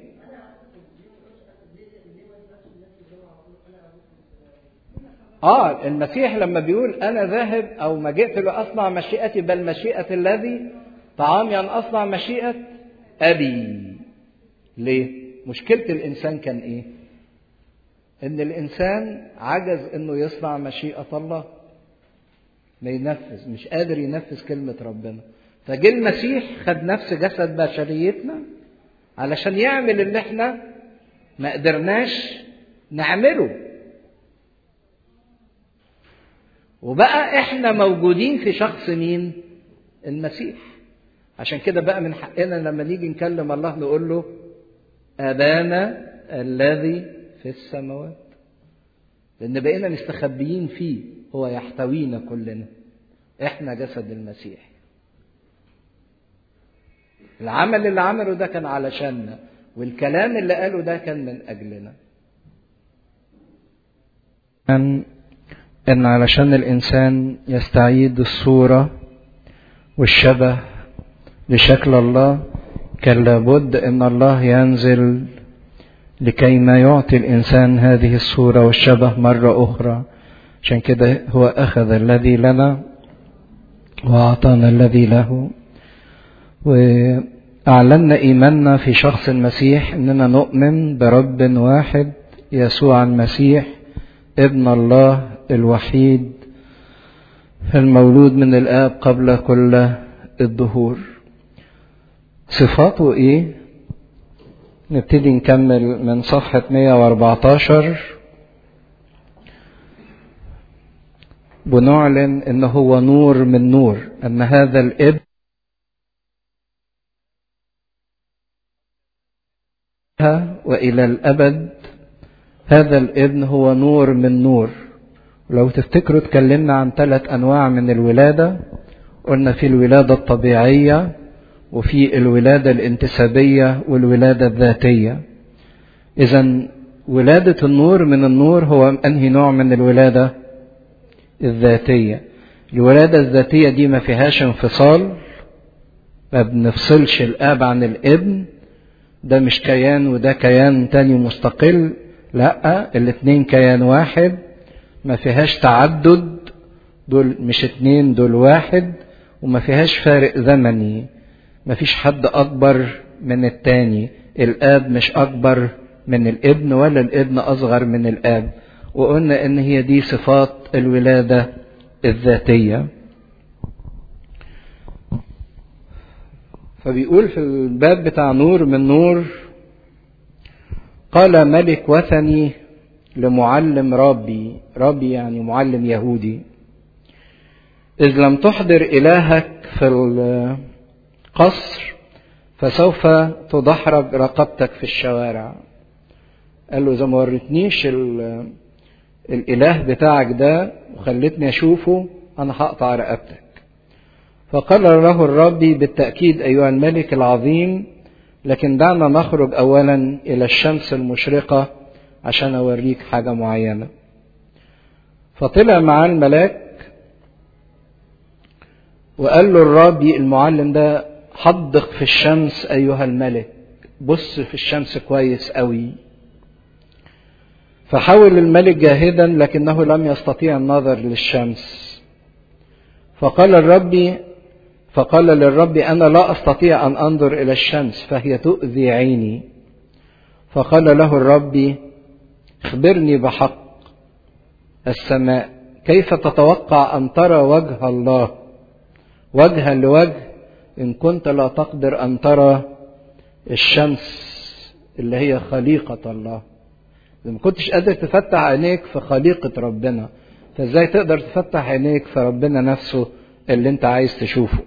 آه المسيح لما بيقول أنا ذاهب أو ما جئت لأصنع مشيئتي بل مشيئة الذي طعامي أن أصنع مشيئة أبي. ليه؟ مشكلة الإنسان كان إيه؟ إن الإنسان عجز إنه يصنع مشيئة الله. ما ينفذ، مش قادر ينفذ كلمة ربنا. فجه المسيح خد نفس جسد بشريتنا علشان يعمل اللي احنا ما قدرناش نعمله وبقى احنا موجودين في شخص مين المسيح عشان كده بقى من حقنا لما نيجي نكلم الله نقول له ابانا الذي في السماوات لان بقينا مستخبيين فيه هو يحتوينا كلنا احنا جسد المسيح العمل اللي عمله ده كان علشاننا والكلام اللي قاله ده كان من أجلنا أن إن علشان الإنسان يستعيد الصورة والشبه لشكل الله كان لابد أن الله ينزل لكي ما يعطي الإنسان هذه الصورة والشبه مرة أخرى عشان كده هو أخذ الذي لنا وأعطانا الذي له وأعلنا إيماننا في شخص المسيح إننا نؤمن برب واحد يسوع المسيح ابن الله الوحيد المولود من الآب قبل كل الدهور صفاته إيه؟ نبتدي نكمل من صفحة 114 بنعلن إن هو نور من نور أن هذا الابن والى الابد هذا الابن هو نور من نور لو تفتكروا اتكلمنا عن ثلاث انواع من الولاده قلنا في الولاده الطبيعيه وفي الولاده الانتسابيه والولاده الذاتيه اذا ولاده النور من النور هو انهي نوع من الولاده الذاتيه الولاده الذاتيه دي ما فيهاش انفصال ما بنفصلش الاب عن الابن ده مش كيان وده كيان تاني مستقل لا الاتنين كيان واحد ما فيهاش تعدد دول مش اتنين دول واحد وما فيهاش فارق زمني ما فيش حد اكبر من التاني الاب مش اكبر من الابن ولا الابن اصغر من الاب وقلنا ان هي دي صفات الولاده الذاتيه فبيقول في الباب بتاع نور من نور قال ملك وثني لمعلم ربي ربي يعني معلم يهودي إذ لم تحضر إلهك في القصر فسوف تدحرج رقبتك في الشوارع قال له إذا ما وريتنيش الإله بتاعك ده وخلتني أشوفه أنا هقطع رقبتك فقال له الرب بالتأكيد أيها الملك العظيم لكن دعنا نخرج أولا إلى الشمس المشرقة عشان أوريك حاجة معينة فطلع معاه الملاك وقال له الرابي المعلم ده حدق في الشمس أيها الملك بص في الشمس كويس قوي فحاول الملك جاهدا لكنه لم يستطيع النظر للشمس فقال الرب فقال للرب أنا لا أستطيع أن أنظر إلى الشمس فهي تؤذي عيني فقال له الرب اخبرني بحق السماء كيف تتوقع أن ترى وجه الله وجها لوجه إن كنت لا تقدر أن ترى الشمس اللي هي خليقة الله إذا ما كنتش قادر تفتح عينيك في خليقة ربنا فازاي تقدر تفتح عينيك في ربنا نفسه اللي انت عايز تشوفه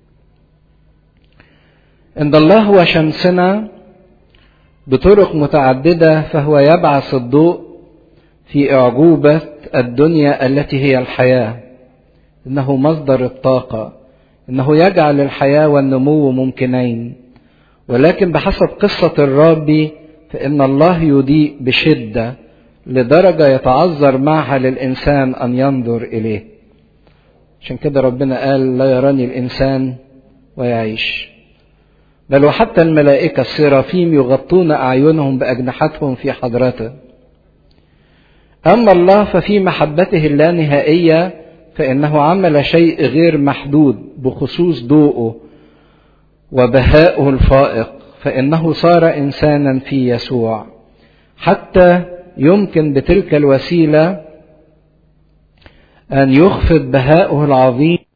ان الله هو شمسنا بطرق متعددة فهو يبعث الضوء في أعجوبة الدنيا التي هي الحياة إنه مصدر الطاقة إنه يجعل الحياة والنمو ممكنين ولكن بحسب قصة الرب فإن الله يضيء بشدة لدرجة يتعذر معها للإنسان أن ينظر إليه عشان كده ربنا قال لا يراني الإنسان ويعيش بل وحتى الملائكة السرافيم يغطون أعينهم بأجنحتهم في حضرته أما الله ففي محبته اللانهائية فإنه عمل شيء غير محدود بخصوص ضوءه وبهائه الفائق فإنه صار إنسانا في يسوع حتى يمكن بتلك الوسيلة أن يخفض بهاؤه العظيم